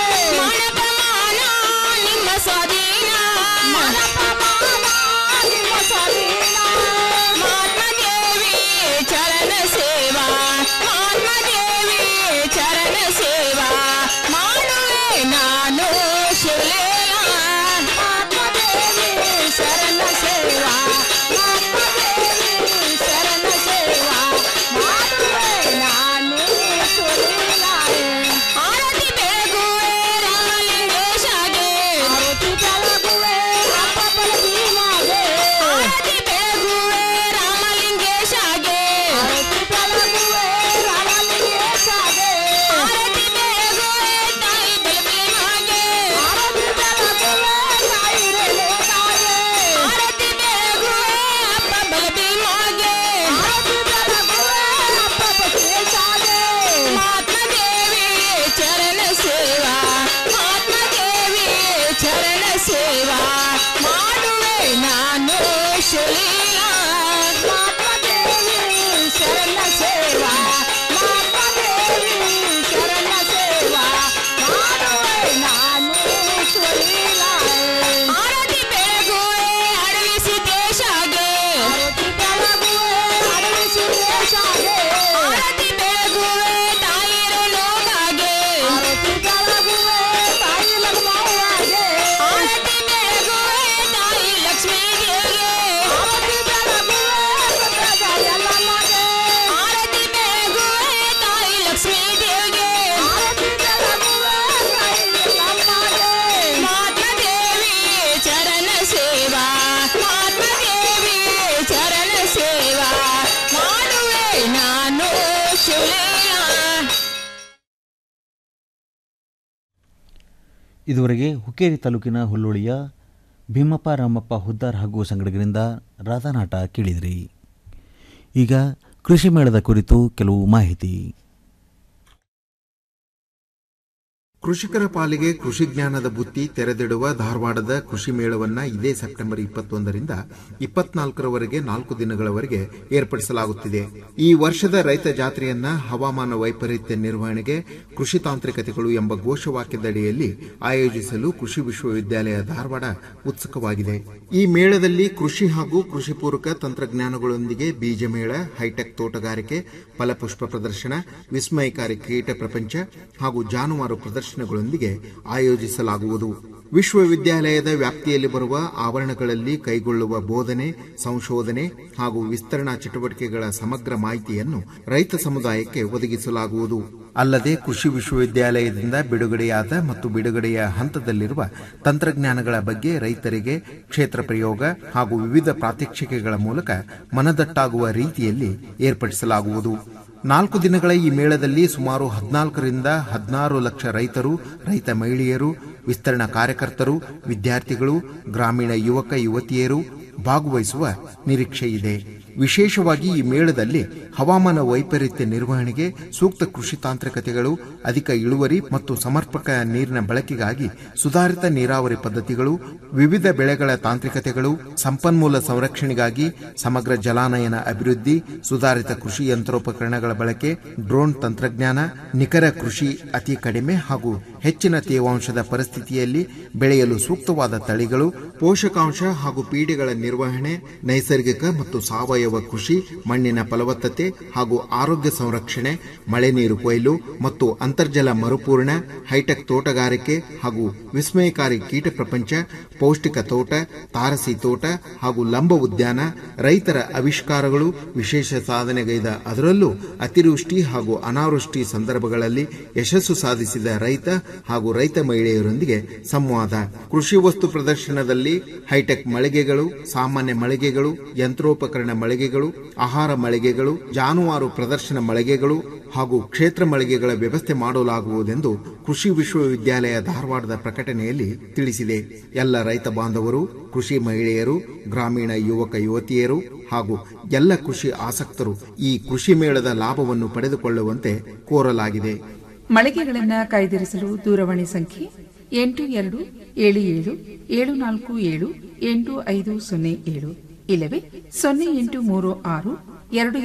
ಮನಪಮಾನ ನಿಮ್ಮ ಸ್ವಾಧೀನ ಮನಪಮಾನ ನಿಮ್ಮ ಸ್ವಾಧೀನ ಮಹಾತ್ಮ ದೇವಿ ಚರಣ ಸೇವಾ ಮಹಾತ್ಮ ದೇವಿ ಚರಣ ಸೇವಾ ಮಾಡುವೆ ನಾನು ಶಿವಲೇಲ ಮಹಾತ್ಮ ದೇವಿ ಶರಣ ಸೇವಾ ಮಹಾತ್ಮ ದೇವಿ ಶರಣ ಸೇವಾ ಮಾಡುವೆ ನಾನು ಶಿವಲೀಲ ಆರತಿ ಬೆಳಗುವೆ ರಾಮಲಿಂಗೇಶಗೆ ಆರತಿ ಬೆಳಗುವೆ ಅಪ್ಪಪ್ಪನ ಭೀಮಾಗೆ ಆರತಿ ಬೆಳಗುವೆ ರಾಮಲಿಂಗೇಶಗೆ ಆರತಿ ಬೆಳಗುವೆ ರಾಮಲಿಂಗೇಶಗೆ ಆರತಿ ಬೆಳಗುವೆ ತಾಯಿ ಬಲಭೀಮಾಗೆ ಆರತಿ ಬೆಳಗುವೆ ತಾಯಿ ರೇಣುಕಾಗೆ ಆರತಿ ಬೆಳಗುವೆ ಅಪ್ಪ ಬಲಭೀಮಾಗೆ ಆರತಿ ಬೆಳಗುವೆ ಅಪ್ಪ ಬಸವೇಶಾಗೆ ಮಹಾತ್ಮ ದೇವಿ ಚರಣ ಸೇವಾ ಮಹಾತ್ಮ ದೇವಿ ಚರಣ ಸೇವಾ ಮಾಡುವೆ ನಾನು ಶುಲೀಲ ಮಹಾತ್ಮ ದೇವಿ ಶರಣ ಸೇವಾ ಮಹಾತ್ಮ ದೇವಿ ಶರಣ ಸೇವಾ ಮಾಡುವೆ ನಾನು ಶುಲೀಲ ಆರತಿ ಬೆಳಗುವೆ ಅಡವಿಸಿ ದೇಶಾಗೆ ಆರತಿ ಬೆಳಗುವೆ ಅಡವಿಸಿ ದೇಶಾಗೆ ಆರತಿ ಬೆಳಗುವೆ ತಾಯಿ ರೇಣುಕಾಗೆ ಆರತಿ ಬೆಳಗುವೆ ತಾಯಿ ಲಕ್ಷ್ಮವ್ವಗೆ ಆರತಿ ಬೆಳಗುವೆ ತಾಯಿ ಲಕ್ಷ್ಮೀ ದೇವಿಗೆ ಆರತಿ ಬೆಳಗುವೆ ಎಲ್ಲಮ್ಮಗೆ ಆರತಿ ಬೆಳಗುವೆ ತಾಯಿ ಲಕ್ಷ್ಮೀ ದೇವಿಗೆ ಆರತಿ ಬೆಳಗುವೆ ತಾಯಿ ಎಲ್ಲಮ್ಮಗೆ ಮಹಾತ್ಮ ದೇವಿ ಚರಣ ಸೇವಾ ಮಹಾತ್ಮ ದೇವಿ ಚರಣ ಸೇವಾ ಮಾಡುವೆ ನಾನು ಶಿವಲೀಲ ಇದುವರೆಗೆ ಹುಕ್ಕೇರಿ ತಾಲೂಕಿನ ಹುಲ್ಲುಳಿಯ ಭೀಮಪ್ಪ ರಾಮಪ್ಪ ಹುದ್ದಾರ್ ಹಾಗೂ ಸಂಗಡಿಗರಿಂದ ರಾಧಾನಾಟ ಕೇಳಿದ್ರಿ ಈಗ ಕೃಷಿ ಮೇಳದ ಕುರಿತು ಕೆಲವು ಮಾಹಿತಿ ಕೃಷಿಕರ ಪಾಲಿಗೆ ಕೃಷಿ ಜ್ಞಾನದ ಬುತ್ತಿ ತೆರೆದಿಡುವ ಧಾರವಾಡದ ಕೃಷಿ ಮೇಳವನ್ನ ಇದೇ ಸೆಪ್ಟೆಂಬರ್ ಇಪ್ಪತ್ತೊಂದರಿಂದ ಇಪ್ಪತ್ನಾಲ್ಕರವರೆಗೆ ನಾಲ್ಕು ದಿನಗಳವರೆಗೆ ಏರ್ಪಡಿಸಲಾಗುತ್ತಿದೆ ಈ ವರ್ಷದ ರೈತ ಜಾತ್ರೆಯನ್ನ ಹವಾಮಾನ ವೈಪರೀತ್ಯ ನಿರ್ವಹಣೆಗೆ ಕೃಷಿ ತಾಂತ್ರಿಕತೆಗಳು ಎಂಬ ಘೋಷವಾಕ್ಯದಡಿಯಲ್ಲಿ ಆಯೋಜಿಸಲು ಕೃಷಿ ವಿಶ್ವವಿದ್ಯಾಲಯ ಧಾರವಾಡ ಉತ್ಸುಕವಾಗಿದೆ ಈ ಮೇಳದಲ್ಲಿ ಕೃಷಿ ಹಾಗೂ ಕೃಷಿ ಪೂರಕ ತಂತ್ರಜ್ಞಾನಗಳೊಂದಿಗೆ ಬೀಜ ಮೇಳ ಹೈಟೆಕ್ ತೋಟಗಾರಿಕೆ ಫಲಪುಷ್ಪ ಪ್ರದರ್ಶನ ವಿಸ್ಮಯಕಾರಿ ಕೀಟ ಪ್ರಪಂಚ ಹಾಗೂ ಜಾನುವಾರು ಪ್ರದರ್ಶನಗಳೊಂದಿಗೆ ಆಯೋಜಿಸಲಾಗುವುದು ವಿಶ್ವವಿದ್ಯಾಲಯದ ವ್ಯಾಪ್ತಿಯಲ್ಲಿ ಬರುವ ಆವರಣಗಳಲ್ಲಿ ಕೈಗೊಳ್ಳುವ ಬೋಧನೆ ಸಂಶೋಧನೆ ಹಾಗೂ ವಿಸ್ತರಣಾ ಚಟುವಟಿಕೆಗಳ ಸಮಗ್ರ ಮಾಹಿತಿಯನ್ನು ರೈತ ಸಮುದಾಯಕ್ಕೆ ಒದಗಿಸಲಾಗುವುದು ಅಲ್ಲದೆ ಕೃಷಿ ವಿಶ್ವವಿದ್ಯಾಲಯದಿಂದ ಬಿಡುಗಡೆಯಾದ ಮತ್ತು ಬಿಡುಗಡೆಯ ಹಂತದಲ್ಲಿರುವ ತಂತ್ರಜ್ಞಾನಗಳ ಬಗ್ಗೆ ರೈತರಿಗೆ ಕ್ಷೇತ್ರ ಪ್ರಯೋಗ ಹಾಗೂ ವಿವಿಧ ಪ್ರಾತ್ಯಕ್ಷಿಕೆಗಳ ಮೂಲಕ ಮನದಟ್ಟಾಗುವ ರೀತಿಯಲ್ಲಿ ಏರ್ಪಡಿಸಲಾಗುವುದು ನಾಲ್ಕು ದಿನಗಳ ಈ ಮೇಳದಲ್ಲಿ ಸುಮಾರು ಹದಿನಾಲ್ಕರಿಂದ ಹದಿನಾರು ಲಕ್ಷ ರೈತರು ರೈತ ಮಹಿಳೆಯರು ವಿಸ್ತರಣಾ ಕಾರ್ಯಕರ್ತರು ವಿದ್ಯಾರ್ಥಿಗಳು ಗ್ರಾಮೀಣ ಯುವಕ ಯುವತಿಯರು ಭಾಗವಹಿಸುವ ನಿರೀಕ್ಷೆ ಇದೆ ವಿಶೇಷವಾಗಿ ಈ ಮೇಳದಲ್ಲಿ ಹವಾಮಾನ ವೈಪರೀತ್ಯ ನಿರ್ವಹಣೆಗೆ ಸೂಕ್ತ ಕೃಷಿ ತಾಂತ್ರಿಕತೆಗಳು ಅಧಿಕ ಇಳುವರಿ ಮತ್ತು ಸಮರ್ಪಕ ನೀರಿನ ಬಳಕೆಗಾಗಿ ಸುಧಾರಿತ ನೀರಾವರಿ ಪದ್ಧತಿಗಳು ವಿವಿಧ ಬೆಳೆಗಳ ತಾಂತ್ರಿಕತೆಗಳು ಸಂಪನ್ಮೂಲ ಸಂರಕ್ಷಣೆಗಾಗಿ ಸಮಗ್ರ ಜಲಾನಯನ ಅಭಿವೃದ್ಧಿ ಸುಧಾರಿತ ಕೃಷಿ ಯಂತ್ರೋಪಕರಣಗಳ ಬಳಕೆ ಡ್ರೋನ್ ತಂತ್ರಜ್ಞಾನ ನಿಖರ ಕೃಷಿ ಅತಿ ಕಡಿಮೆ ಹಾಗೂ ಹೆಚ್ಚಿನ ತೇವಾಂಶದ ಪರಿಸ್ಥಿತಿಯಲ್ಲಿ ಬೆಳೆಯಲು ಸೂಕ್ತವಾದ ತಳಿಗಳು ಪೋಷಕಾಂಶ ಹಾಗೂ ಪೀಡೆಗಳ ನಿರ್ವಹಣೆ ನೈಸರ್ಗಿಕ ಮತ್ತು ಸಾವಯವ ಕೃಷಿ ಮಣ್ಣಿನ ಫಲವತ್ತತೆ ಹಾಗೂ ಆರೋಗ್ಯ ಸಂರಕ್ಷಣೆ ಮಳೆ ನೀರು ಕೊಯ್ಲು ಮತ್ತು ಅಂತರ್ಜಲ ಮರುಪೂರ್ಣ ಹೈಟೆಕ್ ತೋಟಗಾರಿಕೆ ಹಾಗೂ ವಿಸ್ಮಯಕಾರಿ ಕೀಟ ಪ್ರಪಂಚ ಪೌಷ್ಟಿಕ ತೋಟ ತಾರಸಿ ತೋಟ ಹಾಗೂ ಲಂಬ ಉದ್ಯಾನ ರೈತರ ಆವಿಷ್ಕಾರಗಳು ವಿಶೇಷ ಸಾಧನೆಗೈದ ಅದರಲ್ಲೂ ಅತಿವೃಷ್ಟಿ ಹಾಗೂ ಅನಾವೃಷ್ಟಿ ಸಂದರ್ಭಗಳಲ್ಲಿ ಯಶಸ್ಸು ಸಾಧಿಸಿದ ರೈತ ಹಾಗೂ ರೈತ ಮಹಿಳೆಯರೊಂದಿಗೆ ಸಂವಾದ ಕೃಷಿ ವಸ್ತು ಪ್ರದರ್ಶನದಲ್ಲಿ ಹೈಟೆಕ್ ಮಳಿಗೆಗಳು ಸಾಮಾನ್ಯ ಮಳಿಗೆಗಳು ಯಂತ್ರೋಪಕರಣ ಮಳಿಗೆಗಳು ಆಹಾರ ಮಳಿಗೆಗಳು ಜಾನುವಾರು ಪ್ರದರ್ಶನ ಮಳಿಗೆಗಳು ಹಾಗೂ ಕ್ಷೇತ್ರ ಮಳಿಗೆಗಳ ವ್ಯವಸ್ಥೆ ಮಾಡಲಾಗುವುದೆಂದು ಕೃಷಿ ವಿಶ್ವವಿದ್ಯಾಲಯ ಧಾರವಾಡದ ಪ್ರಕಟಣೆಯಲ್ಲಿ ತಿಳಿಸಿದೆ ಎಲ್ಲ ರೈತ ಬಾಂಧವರು ಕೃಷಿ ಮಹಿಳೆಯರು ಗ್ರಾಮೀಣ ಯುವಕ ಯುವತಿಯರು ಹಾಗೂ ಎಲ್ಲ ಕೃಷಿ ಆಸಕ್ತರು ಈ ಕೃಷಿ ಮೇಳದ ಲಾಭವನ್ನು ಪಡೆದುಕೊಳ್ಳುವಂತೆ ಕೋರಲಾಗಿದೆ ಮಳಿಗೆಗಳನ್ನ ಕಾಯ್ದಿರಿಸಲು ದೂರವಾಣಿ ಸಂಖ್ಯೆ ಎಂಟು ಎರಡು ಏಳು ಏಳು ಏಳು ನಾಲ್ಕು ಏಳು ಎಂಟು ಐದು ಸೊನ್ನೆ ಏಳು ಇಲ್ಲವೇ ಸೊನ್ನೆ ಎಂಟು ಮೂರು ಆರು ಎರಡು